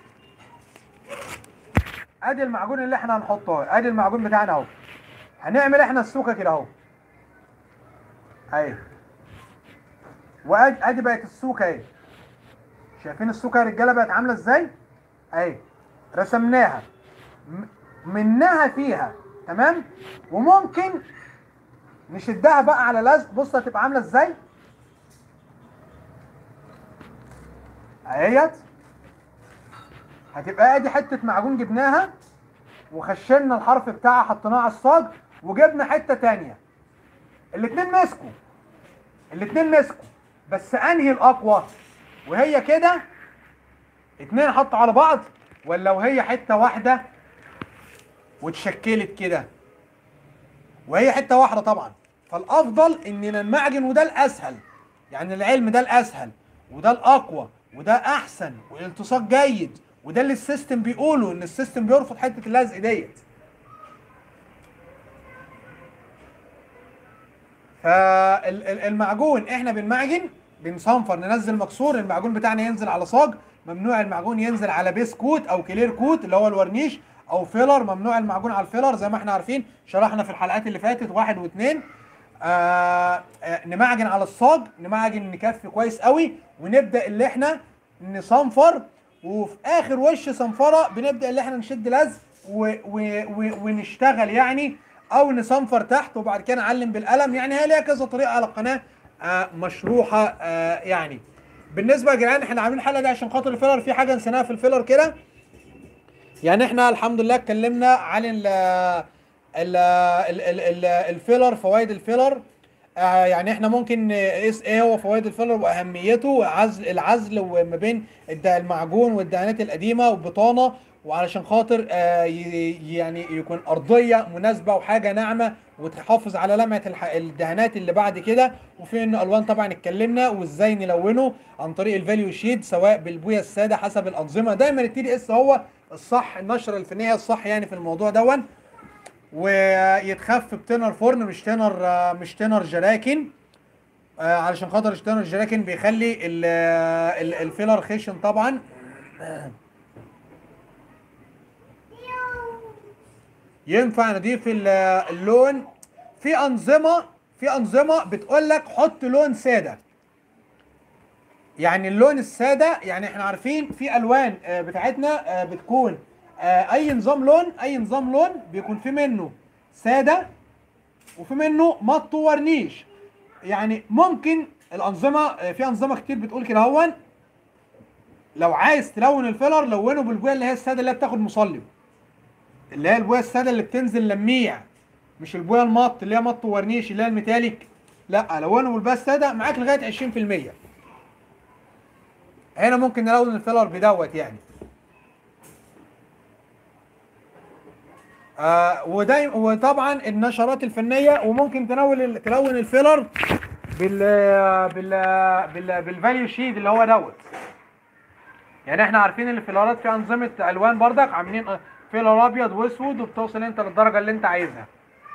ادي المعجون اللي احنا هنحطه اهو ادي المعجون بتاعنا اهو هنعمل احنا السوكه كده اهو اهي وادي ادي بقت السوكه اهي شايفين السوكه يا رجاله بقت عامله ازاي اهي رسمناها م- منها فيها تمام وممكن نشدها بقى على لزق بص هتبقى عامله ازاي اهيت هتبقى ادي حته معجون جبناها وخشنا الحرف بتاعها حطيناه على الصاج وجبنا حته تانية الاتنين مسكوا الاتنين مسكوا بس انهي الاقوى وهي كده اتنين حطوا على بعض ولا وهي حته واحده واتشكلت كده وهي حته واحده طبعا فالافضل اننا نمعجن وده الاسهل يعني العلم ده الاسهل وده الاقوى وده احسن والالتصاق جيد وده اللي السيستم بيقوله ان السيستم بيرفض حته اللزق ديت فالمعجون احنا بنمعجن بنصنفر ننزل مكسور المعجون بتاعنا ينزل على صاج ممنوع المعجون ينزل على بيس كوت او كلير كوت اللي هو الورنيش او فيلر ممنوع المعجون على الفيلر زي ما احنا عارفين شرحنا في الحلقات اللي فاتت واحد واثنين آه آه نمعجن على الصاج نمعجن نكفي كويس قوي ونبدا اللي احنا نصنفر وفي اخر وش صنفره بنبدا اللي احنا نشد لزق و- و- و- ونشتغل يعني او نصنفر تحت وبعد كده نعلم بالقلم يعني هي ليها كذا طريقه على القناه آه مشروحه آه يعني بالنسبه يا جدعان احنا عاملين الحلقه دي عشان خاطر الفيلر في حاجه نسيناها في الفيلر كده يعني احنا الحمد لله اتكلمنا عن ال ال ال ال ال الفيلر فوائد الفيلر آه يعني احنا ممكن نقيس ايه هو فوائد الفيلر واهميته عزل العزل وما بين الد- المعجون والدهانات القديمه والبطانه وعلشان خاطر آه ي- يعني يكون ارضيه مناسبه وحاجه ناعمه وتحافظ على لمعه الح- الدهانات اللي بعد كده وفي انه الوان طبعا اتكلمنا وازاي نلونه عن طريق الفاليو شيد سواء بالبويه الساده حسب الانظمه دايما التي دي اس هو الصح النشره الفنيه الصح يعني في الموضوع دون ويتخف بتنر فرن مش تنر آه، مش تنر جراكن آه، علشان خاطر تنر الجراكن بيخلي ال- ال- الفيلر خشن طبعا ينفع نضيف ال- اللون في انظمه في انظمه بتقول لك حط لون ساده يعني اللون الساده يعني احنا عارفين في الوان آه، بتاعتنا آه، بتكون آه، اي نظام لون اي نظام لون بيكون في منه ساده وفي منه مط وورنيش يعني ممكن الانظمه آه، في انظمه كتير بتقول كده هون لو عايز تلون الفيلر لونه بالبويه اللي هي الساده اللي هي بتاخد مصلب اللي هي البويه الساده اللي بتنزل لميع مش البويه المط اللي هي مط وورنيش اللي هي الميتاليك لا لونه بالبويه الساده معاك لغايه 20% هنا ممكن نلون الفيلر بدوت يعني آه ودايما وطبعا النشرات الفنيه وممكن تنول ال- تلون الفيلر بال بال بال بالفاليو شيد اللي هو دوت يعني احنا عارفين ان الفيلرات في انظمه الوان بردك عاملين آه، فيلر ابيض واسود وبتوصل انت للدرجه اللي انت عايزها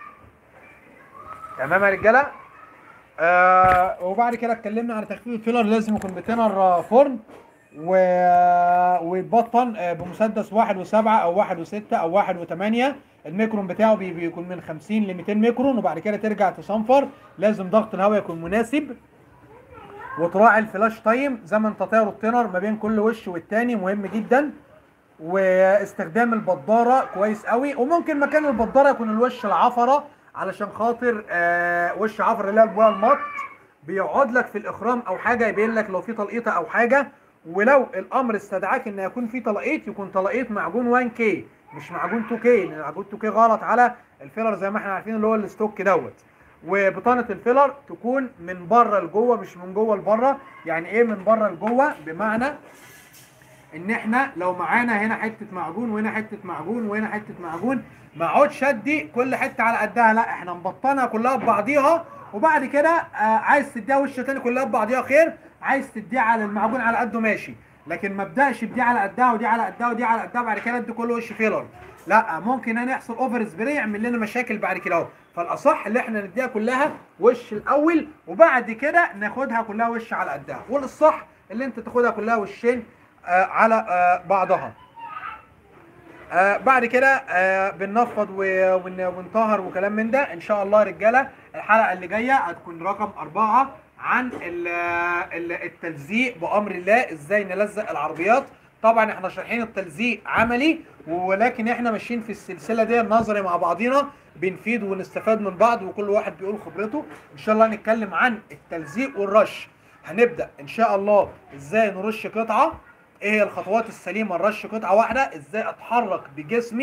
تمام يا رجاله آه وبعد كده اتكلمنا عن تخفيف الفيلر لازم يكون بتنر آه، فرن و... ويتبطن آه، بمسدس واحد وسبعة او واحد وستة او واحد وثمانية الميكرون بتاعه بي- بيكون من 50 ل 200 ميكرون وبعد كده ترجع تصنفر لازم ضغط الهواء يكون مناسب وتراعي الفلاش تايم زمن تطاير التنر ما بين كل وش والتاني مهم جدا واستخدام البداره كويس قوي وممكن مكان البداره يكون الوش العفره علشان خاطر آه وش عفره اللي هي البويه المط بيقعد لك في الاخرام او حاجه يبين لك لو في تلقيطه او حاجه ولو الامر استدعاك ان يكون في تلقيط يكون تلقيط معجون 1 كي مش معجون 2 كي لان معجون 2 كي غلط على الفيلر زي ما احنا عارفين اللي هو الستوك دوت وبطانه الفيلر تكون من بره لجوه مش من جوه لبره يعني ايه من بره لجوه بمعنى ان احنا لو معانا هنا حته معجون وهنا حته معجون وهنا حته معجون ما اقعدش ادي كل حته على قدها لا احنا مبطنها كلها ببعضيها وبعد كده آه عايز تديها وش تاني كلها ببعضيها خير عايز تديها على المعجون على قده ماشي لكن ما ابداش بدي على قدها ودي على قدها ودي على قدها بعد كده ادي كل وش فيلر لا ممكن ان يحصل اوفر سبراي يعمل لنا مشاكل بعد كده اهو فالاصح اللي احنا نديها كلها وش الاول وبعد كده ناخدها كلها وش على قدها والصح اللي انت تاخدها كلها وشين آه على آه بعضها آه بعد كده آه بننفض و- ون- ونطهر وكلام من ده ان شاء الله يا رجاله الحلقه اللي جايه هتكون رقم أربعة عن ال- ال- التلزيق بامر الله ازاي نلزق العربيات طبعا احنا شارحين التلزيق عملي ولكن احنا ماشيين في السلسله دي النظري مع بعضينا بنفيد ونستفاد من بعض وكل واحد بيقول خبرته ان شاء الله هنتكلم عن التلزيق والرش هنبدا ان شاء الله ازاي نرش قطعه ايه هي الخطوات السليمه لرش قطعه واحده ازاي اتحرك بجسمي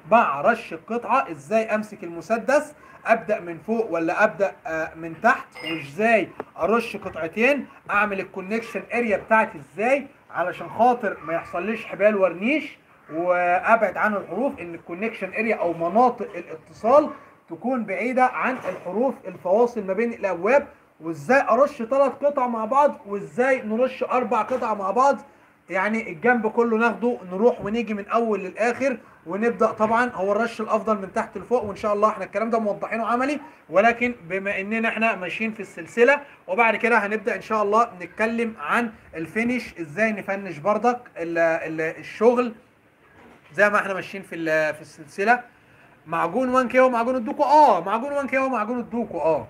مع رش القطعه ازاي امسك المسدس ابدا من فوق ولا ابدا آه، من تحت وازاي ارش قطعتين اعمل الكونكشن اريا بتاعتي ازاي علشان خاطر ما يحصليش حبال ورنيش وابعد عن الحروف ان الكونكشن اريا او مناطق الاتصال تكون بعيده عن الحروف الفواصل ما بين الابواب وازاي ارش ثلاث قطع مع بعض وازاي نرش اربع قطع مع بعض يعني الجنب كله ناخده نروح ونيجي من اول للاخر ونبدا طبعا هو الرش الافضل من تحت لفوق وان شاء الله احنا الكلام ده موضحينه عملي ولكن بما اننا احنا ماشيين في السلسله وبعد كده هنبدا ان شاء الله نتكلم عن الفينش ازاي نفنش بردك ال ال الشغل زي ما احنا ماشيين في ال- في السلسله معجون 1 كي ومعجون الدوكو اه معجون 1 كي ومعجون الدوكو اه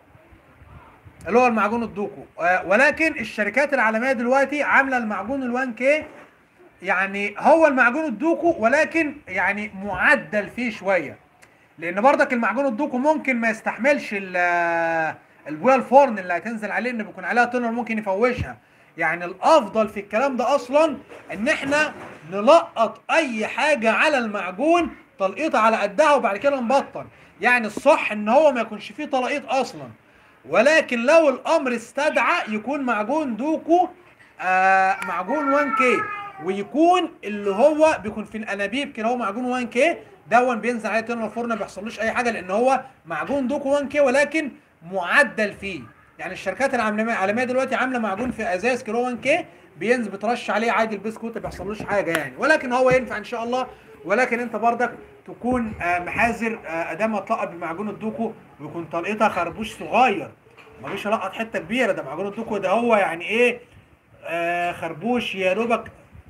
اللي هو المعجون الدوكو آه ولكن الشركات العالميه دلوقتي عامله المعجون ال 1 كي يعني هو المعجون الدوكو ولكن يعني معدل فيه شويه لان برضك المعجون الدوكو ممكن ما يستحملش ال- البويه الفرن اللي هتنزل عليه ان بيكون عليها تونر ممكن يفوشها يعني الافضل في الكلام ده اصلا ان احنا نلقط اي حاجه على المعجون تلقيطه على قدها وبعد كده نبطل يعني الصح ان هو ما يكونش فيه تلقيط اصلا ولكن لو الامر استدعى يكون معجون دوكو آه معجون 1 كي ويكون اللي هو بيكون في الانابيب كده هو معجون 1 كي دون بينزل عليه تنور الفرن ما بيحصلوش اي حاجه لان هو معجون دوكو 1 كي ولكن معدل فيه يعني الشركات العالميه العالميه دلوقتي عامله معجون في ازاز كيلو 1 كي بينزل بترش عليه عادي البسكوت ما بيحصلوش حاجه يعني ولكن هو ينفع ان شاء الله ولكن انت برضك تكون آه، محاذر آه، ادام ما تلقط بمعجون الدوكو ويكون طلقتها خربوش صغير ما جيش القط حته كبيره ده معجون الدوكو ده هو يعني ايه آه خربوش يا دوبك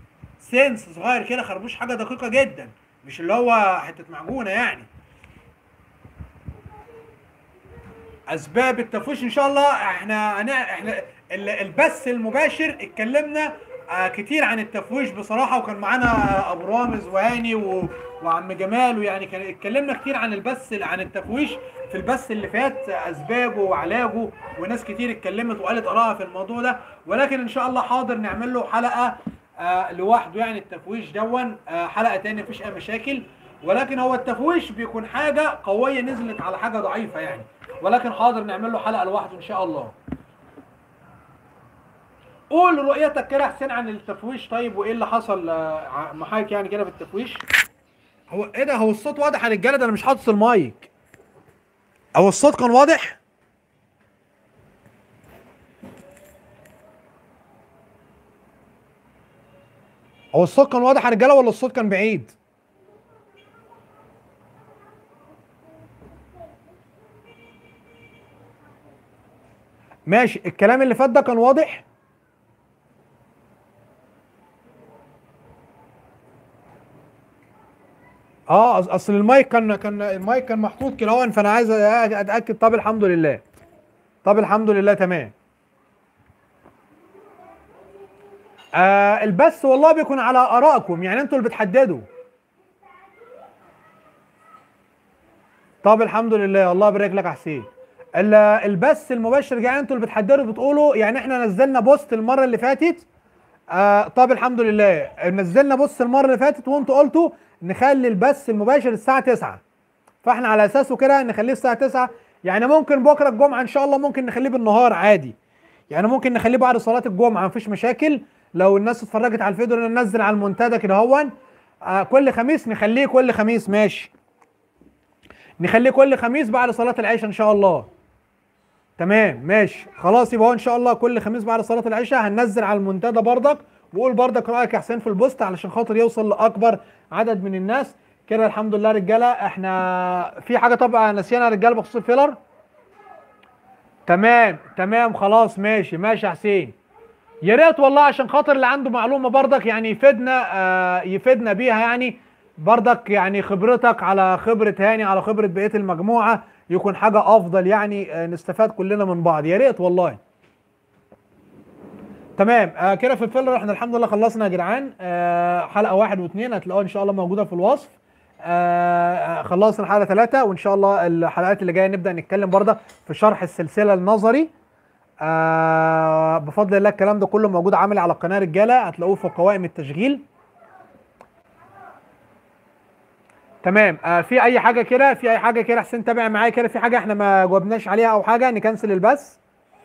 سنس صغير كده خربوش حاجه دقيقه جدا مش اللي هو حته معجونه يعني اسباب التفويش ان شاء الله احنا هنع- احنا ال- البث المباشر اتكلمنا آه، كتير عن التفويش بصراحه وكان معانا آه، ابو رامز وهاني و... وعم جمال ويعني كان اتكلمنا كتير عن البث عن التفويش في البث اللي فات آه، اسبابه وعلاجه وناس كتير اتكلمت وقالت ارائها في الموضوع ده ولكن ان شاء الله حاضر نعمل له حلقه آه لوحده يعني التفويش دون آه حلقه تانية مفيش اي مشاكل ولكن هو التفويش بيكون حاجه قويه نزلت على حاجه ضعيفه يعني ولكن حاضر نعمل له حلقه لوحده ان شاء الله قول رؤيتك كده يا حسين عن التفويش طيب وايه اللي حصل آه، ع- مع حضرتك يعني كده في التفويش هو ايه ده هو الصوت واضح يا رجاله ده انا مش حاطط المايك هو الصوت كان واضح هو الصوت كان واضح يا رجاله ولا الصوت كان بعيد ماشي الكلام اللي فات ده كان واضح اه أص- اصل المايك كان كان المايك كان محطوط كده اهو فانا عايز أ- اتاكد طب الحمد لله طب الحمد لله تمام آه البث والله بيكون على ارائكم يعني انتوا اللي بتحددوا طب الحمد لله الله يبارك لك يا حسين ال- البث المباشر يعني انتوا اللي بتحددوا بتقولوا يعني احنا نزلنا بوست المره اللي فاتت آه طب الحمد لله نزلنا بوست المره اللي فاتت وانتوا قلتوا نخلي البث المباشر الساعه 9 فاحنا على اساسه كده نخليه الساعه 9 يعني ممكن بكره الجمعه ان شاء الله ممكن نخليه بالنهار عادي يعني ممكن نخليه بعد صلاه الجمعه مفيش مشاكل لو الناس اتفرجت على الفيديو اللي ننزل على المنتدى كده هون آه كل خميس نخليه كل خميس ماشي نخليه كل خميس بعد صلاه العشاء ان شاء الله تمام ماشي خلاص يبقى هو ان شاء الله كل خميس بعد صلاه العشاء هننزل على المنتدى بردك وقول بردك رايك يا حسين في البوست علشان خاطر يوصل لاكبر عدد من الناس كده الحمد لله رجاله احنا في حاجه طبعا نسينا يا رجاله بخصوص الفيلر تمام تمام خلاص ماشي ماشي يا حسين يا ريت والله عشان خاطر اللي عنده معلومه بردك يعني يفيدنا آه يفيدنا بيها يعني بردك يعني خبرتك على خبره هاني على خبره بقيه المجموعه يكون حاجه افضل يعني آه نستفاد كلنا من بعض يا ريت والله تمام آه كده في الفيلر احنا الحمد لله خلصنا يا جدعان آه حلقه واحد واثنين هتلاقوها ان شاء الله موجوده في الوصف آه آه، خلصنا الحلقه ثلاثه وان شاء الله الحلقات اللي جايه نبدا نتكلم برضه في شرح السلسله النظري آه بفضل الله الكلام ده كله موجود عملي على القناه رجاله هتلاقوه في قوائم التشغيل تمام آه في اي حاجه كده في اي حاجه كده حسين تابع معايا كده في حاجه احنا ما جاوبناش عليها او حاجه نكنسل البث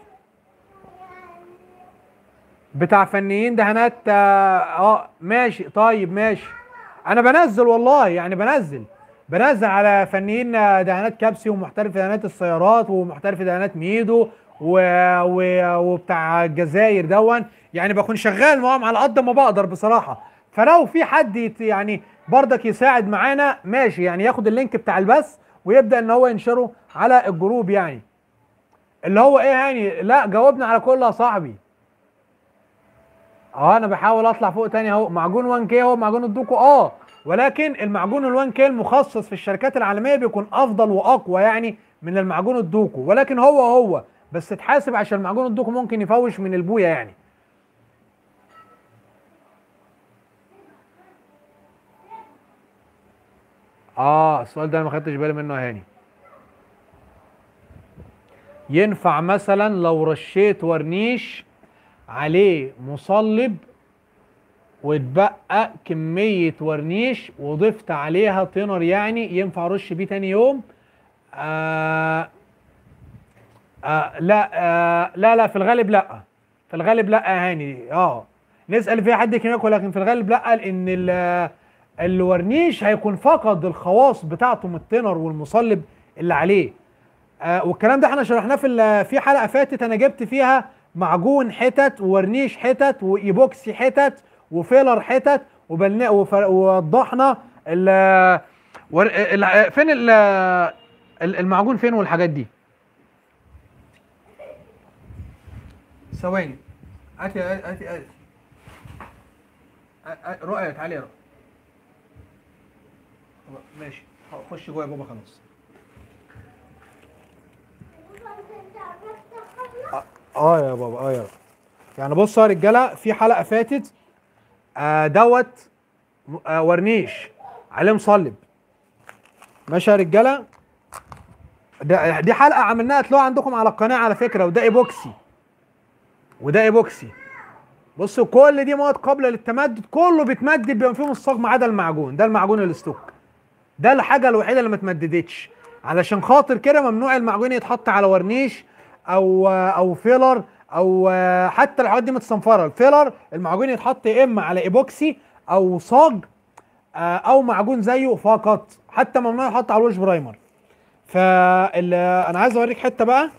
بتاع فنيين دهانات اه آه، ماشي طيب ماشي انا بنزل والله يعني بنزل بنزل على فنيين آه، دهانات كبسي ومحترف دهانات السيارات ومحترف دهانات ميدو و... و... وبتاع الجزائر دون يعني بكون شغال معاهم على قد ما بقدر بصراحه فلو في حد يت... يعني برضك يساعد معانا ماشي يعني ياخد اللينك بتاع البث ويبدا ان هو ينشره على الجروب يعني اللي هو ايه يعني لا جاوبنا على كل يا صاحبي اه انا بحاول اطلع فوق تاني اهو معجون 1 كي هو معجون الدوكو اه ولكن المعجون ال 1 كي المخصص في الشركات العالميه بيكون افضل واقوى يعني من المعجون الدوكو ولكن هو هو بس تحاسب عشان معجون الدوكو ممكن يفوش من البويه يعني اه السؤال ده انا ما خدتش بالي منه يا هاني ينفع مثلا لو رشيت ورنيش عليه مصلب واتبقى كمية ورنيش وضفت عليها تنر يعني ينفع ارش بيه تاني يوم آه آه لا آه لا لا في الغالب لا في الغالب لا يا هاني اه نسأل في حد كيميائي ولكن في الغالب لا لان ال- الورنيش هيكون فقد الخواص بتاعته من التنر والمصلب اللي عليه آه والكلام ده احنا شرحناه في ال- في حلقه فاتت انا جبت فيها معجون حتت وورنيش حتت وايبوكسي حتت وفيلر حتت وبلنا وف- ووضحنا ال ور- ال- فين ال- ال- المعجون فين والحاجات دي ثواني هاتي هاتي هاتي رؤية تعالي يا رؤية ماشي خش جوه يا بابا خلاص اه يا بابا اه يا بابا يعني بص يا رجاله في حلقه فاتت آه دوت آه ورنيش عليه مصلب ماشي يا رجاله ده دي حلقه عملناها تلاقوها عندكم على القناه على فكره وده ايبوكسي وده ايبوكسي بصوا كل دي مواد قابله للتمدد كله بيتمدد بما فيهم الصاج ما عدا المعجون ده المعجون الاستوك ده الحاجه الوحيده اللي ما اتمددتش علشان خاطر كده ممنوع المعجون يتحط على ورنيش او او فيلر او حتى الحاجات دي متصنفره الفيلر المعجون يتحط يا اما على ايبوكسي او صاج آه، او معجون زيه فقط حتى ممنوع يحط على الوش برايمر فال انا عايز اوريك حته بقى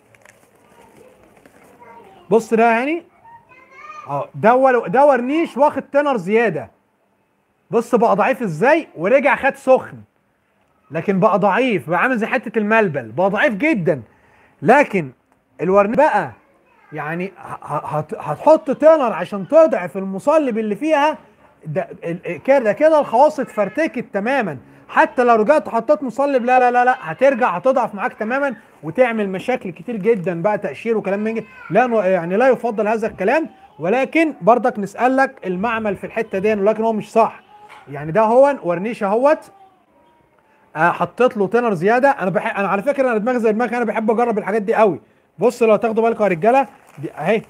بص ده يعني اه ده ول- ده ورنيش واخد تنر زياده بص بقى ضعيف ازاي ورجع خد سخن لكن بقى ضعيف بقى عامل زي حته الملبل بقى ضعيف جدا لكن الورنيش بقى يعني ه- ه- هت- هتحط تنر عشان تضعف المصلب اللي فيها ده ال- كده كده الخواص اتفرتكت تماما حتى لو رجعت حطيت مصلب لا لا لا لا هترجع هتضعف معاك تماما وتعمل مشاكل كتير جدا بقى تقشير وكلام من كده. لا ن- يعني لا يفضل هذا الكلام ولكن برضك نسألك المعمل في الحته دي ولكن هو مش صح يعني ده هو ورنيش اهوت آه حطيت له تنر زياده انا بحب انا على فكره انا دماغي زي دماغي انا بحب اجرب الحاجات دي قوي بص لو تاخدوا بالكم يا رجاله دي اهي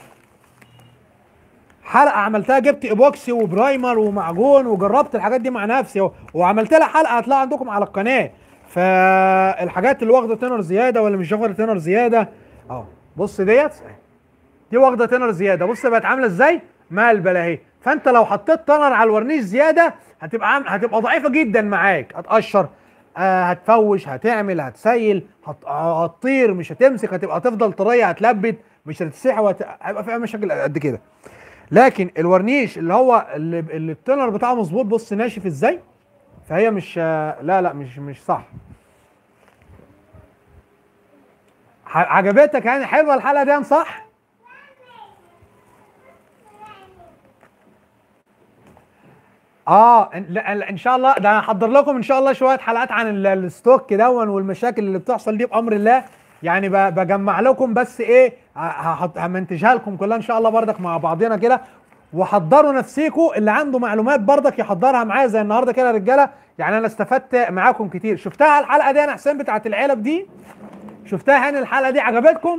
حلقه عملتها جبت ايبوكسي وبرايمر ومعجون وجربت الحاجات دي مع نفسي و- وعملت لها حلقه هتلاقيها عندكم على القناه فالحاجات اللي واخده تنر زياده ولا مش واخده تنر زياده اهو بص ديت دي واخده تنر زياده بص بقت عامله ازاي ملبل اهي فانت لو حطيت تنر على الورنيش زياده هتبقى عام هتبقى ضعيفه جدا معاك هتقشر آه هتفوش هتعمل هتسيل هت... آه، هتطير مش هتمسك هتبقى هتفضل طريه هتلبد مش هتتسح وهت... هيبقى فيها مشاكل قد كده لكن الورنيش اللي هو اللي, اللي التنر بتاعه مظبوط بص ناشف ازاي فهي مش آه، لا لا مش مش صح ح- عجبتك يعني حلوه الحلقه دي صح اه إن- لا- لا، ان شاء الله ده انا هحضر لكم ان شاء الله شويه حلقات عن ال- الستوك دون والمشاكل اللي بتحصل دي بامر الله يعني ب- بجمع لكم بس ايه ه- هحط- همنتجها لكم كلها ان شاء الله بردك مع بعضنا كده وحضروا نفسيكم اللي عنده معلومات بردك يحضرها معايا زي النهارده كده يا رجاله يعني انا استفدت معاكم كتير شفتها الحلقه دي انا حسين بتاعت العلب دي شفتها يعني الحلقه دي عجبتكم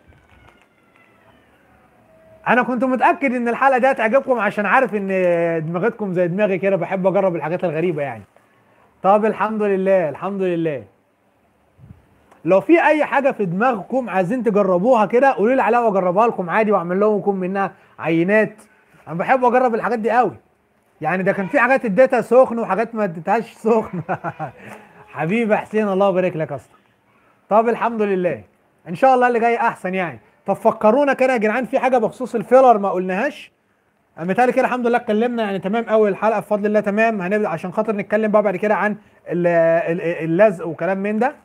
انا كنت متاكد ان الحلقه دي هتعجبكم عشان عارف ان دماغتكم زي دماغي كده بحب اجرب الحاجات الغريبه يعني طب الحمد لله الحمد لله لو في اي حاجه في دماغكم عايزين تجربوها كده قولوا لي عليها واجربها لكم عادي واعمل لكم منها عينات انا بحب اجرب الحاجات دي قوي يعني ده كان في حاجات اديتها سخن وحاجات ما اديتهاش سخن حبيبي حسين الله يبارك لك يا اسطى طب الحمد لله ان شاء الله اللي جاي احسن يعني طب فكرونا كده يا جدعان في حاجه بخصوص الفيلر ما قلناهاش أنا متهيألي كده الحمد لله اتكلمنا يعني تمام اول الحلقه بفضل الله تمام هنبدا عشان خاطر نتكلم بقى بعد كده عن ال- ال- اللزق وكلام من ده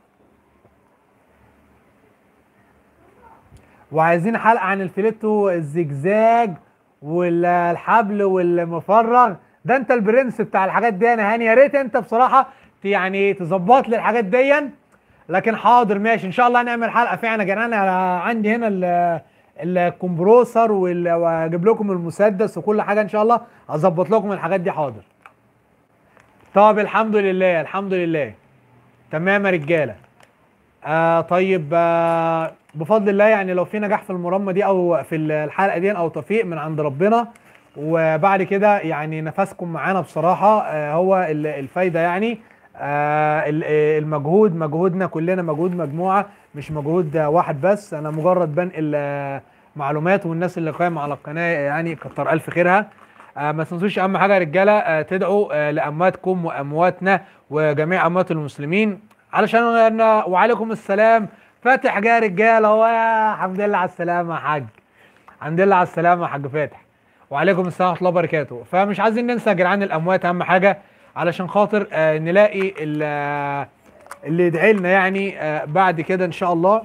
وعايزين حلقه عن الفيليتو الزجزاج والحبل والمفرغ ده انت البرنس بتاع الحاجات دي انا هاني يا ريت انت بصراحه ت- يعني تظبط لي الحاجات دي لكن حاضر ماشي ان شاء الله هنعمل حلقه فعلا يا جدعان انا عندي هنا ال- الكمبروسر وال- واجيب لكم المسدس وكل حاجه ان شاء الله اظبط لكم الحاجات دي حاضر طب الحمد لله الحمد لله تمام يا رجاله آه طيب آه بفضل الله يعني لو في نجاح في المرمى دي او في الحلقه دي او توفيق من عند ربنا وبعد كده يعني نفسكم معانا بصراحه آه هو ال- الفايده يعني آه ال- المجهود مجهودنا كلنا مجهود مجموعه مش مجهود واحد بس انا مجرد بنقل آه، معلومات والناس اللي قايمه على القناه يعني كتر الف خيرها آه ما تنسوش اهم حاجه يا رجاله آه تدعوا آه لامواتكم وامواتنا وجميع اموات المسلمين علشان أنا- وعليكم السلام فاتح جاي يا رجاله هو يا الحمد لله على السلامه يا حاج الحمد لله على السلامه يا حاج فاتح وعليكم السلام ورحمه الله وبركاته فمش عايزين ننسى يا جدعان الاموات اهم حاجه علشان خاطر آه نلاقي ال- آه، اللي يدعي لنا يعني آه بعد كده ان شاء الله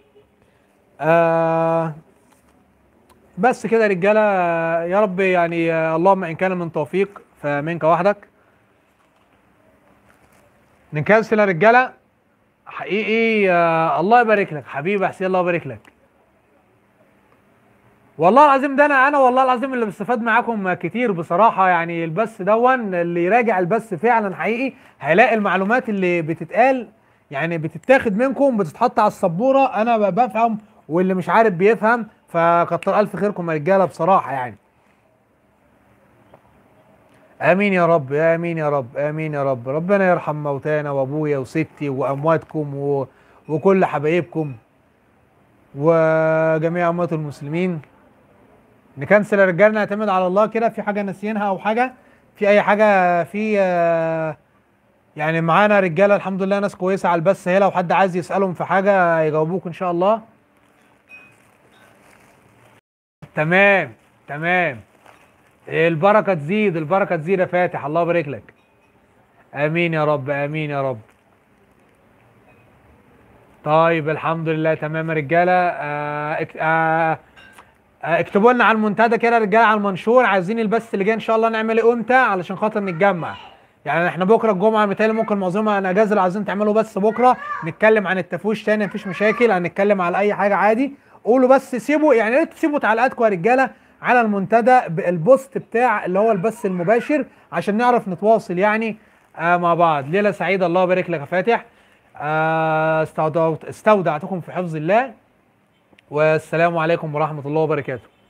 آه بس كده يا رجاله آه، يا رب يعني آه، اللهم ان كان من توفيق فمنك وحدك نكنسل يا رجاله حقيقي آه الله يبارك لك حبيبي حسين الله يبارك لك والله العظيم ده انا انا والله العظيم اللي بستفاد معاكم كتير بصراحه يعني البث دون اللي يراجع البث فعلا حقيقي هيلاقي المعلومات اللي بتتقال يعني بتتاخد منكم بتتحط على السبوره انا ب- بفهم واللي مش عارف بيفهم فكتر الف خيركم يا رجاله بصراحه يعني امين يا رب امين يا رب امين يا رب ربنا يرحم موتانا وابويا وستي وامواتكم و... وكل حبايبكم وجميع اموات المسلمين نكنسل يا رجاله نعتمد على الله كده في حاجه ناسيينها او حاجه في اي حاجه في آه، يعني معانا رجاله الحمد لله ناس كويسه على البث هي لو حد عايز يسالهم في حاجه يجاوبوك ان شاء الله تمام تمام البركه تزيد البركه تزيد يا فاتح الله يبارك لك امين يا رب امين يا رب طيب الحمد لله تمام يا رجاله آه اك- آه آه، اكتبوا لنا على المنتدى كده يا رجاله على المنشور عايزين البث اللي جاي ان شاء الله نعمل ايه امتى علشان خاطر نتجمع يعني احنا بكره الجمعه متهيألي ممكن معظمها انا اجازه لو عايزين تعملوا بس بكره نتكلم عن التفويش تاني مفيش مشاكل هنتكلم على اي حاجه عادي قولوا بس سيبوا يعني يا ريت تسيبوا تعليقاتكم يا رجاله على المنتدى بالبوست بتاع اللي هو البث المباشر عشان نعرف نتواصل يعني آه مع بعض ليله سعيده الله يبارك لك يا فاتح آه استودعت استودعتكم في حفظ الله والسلام عليكم ورحمه الله وبركاته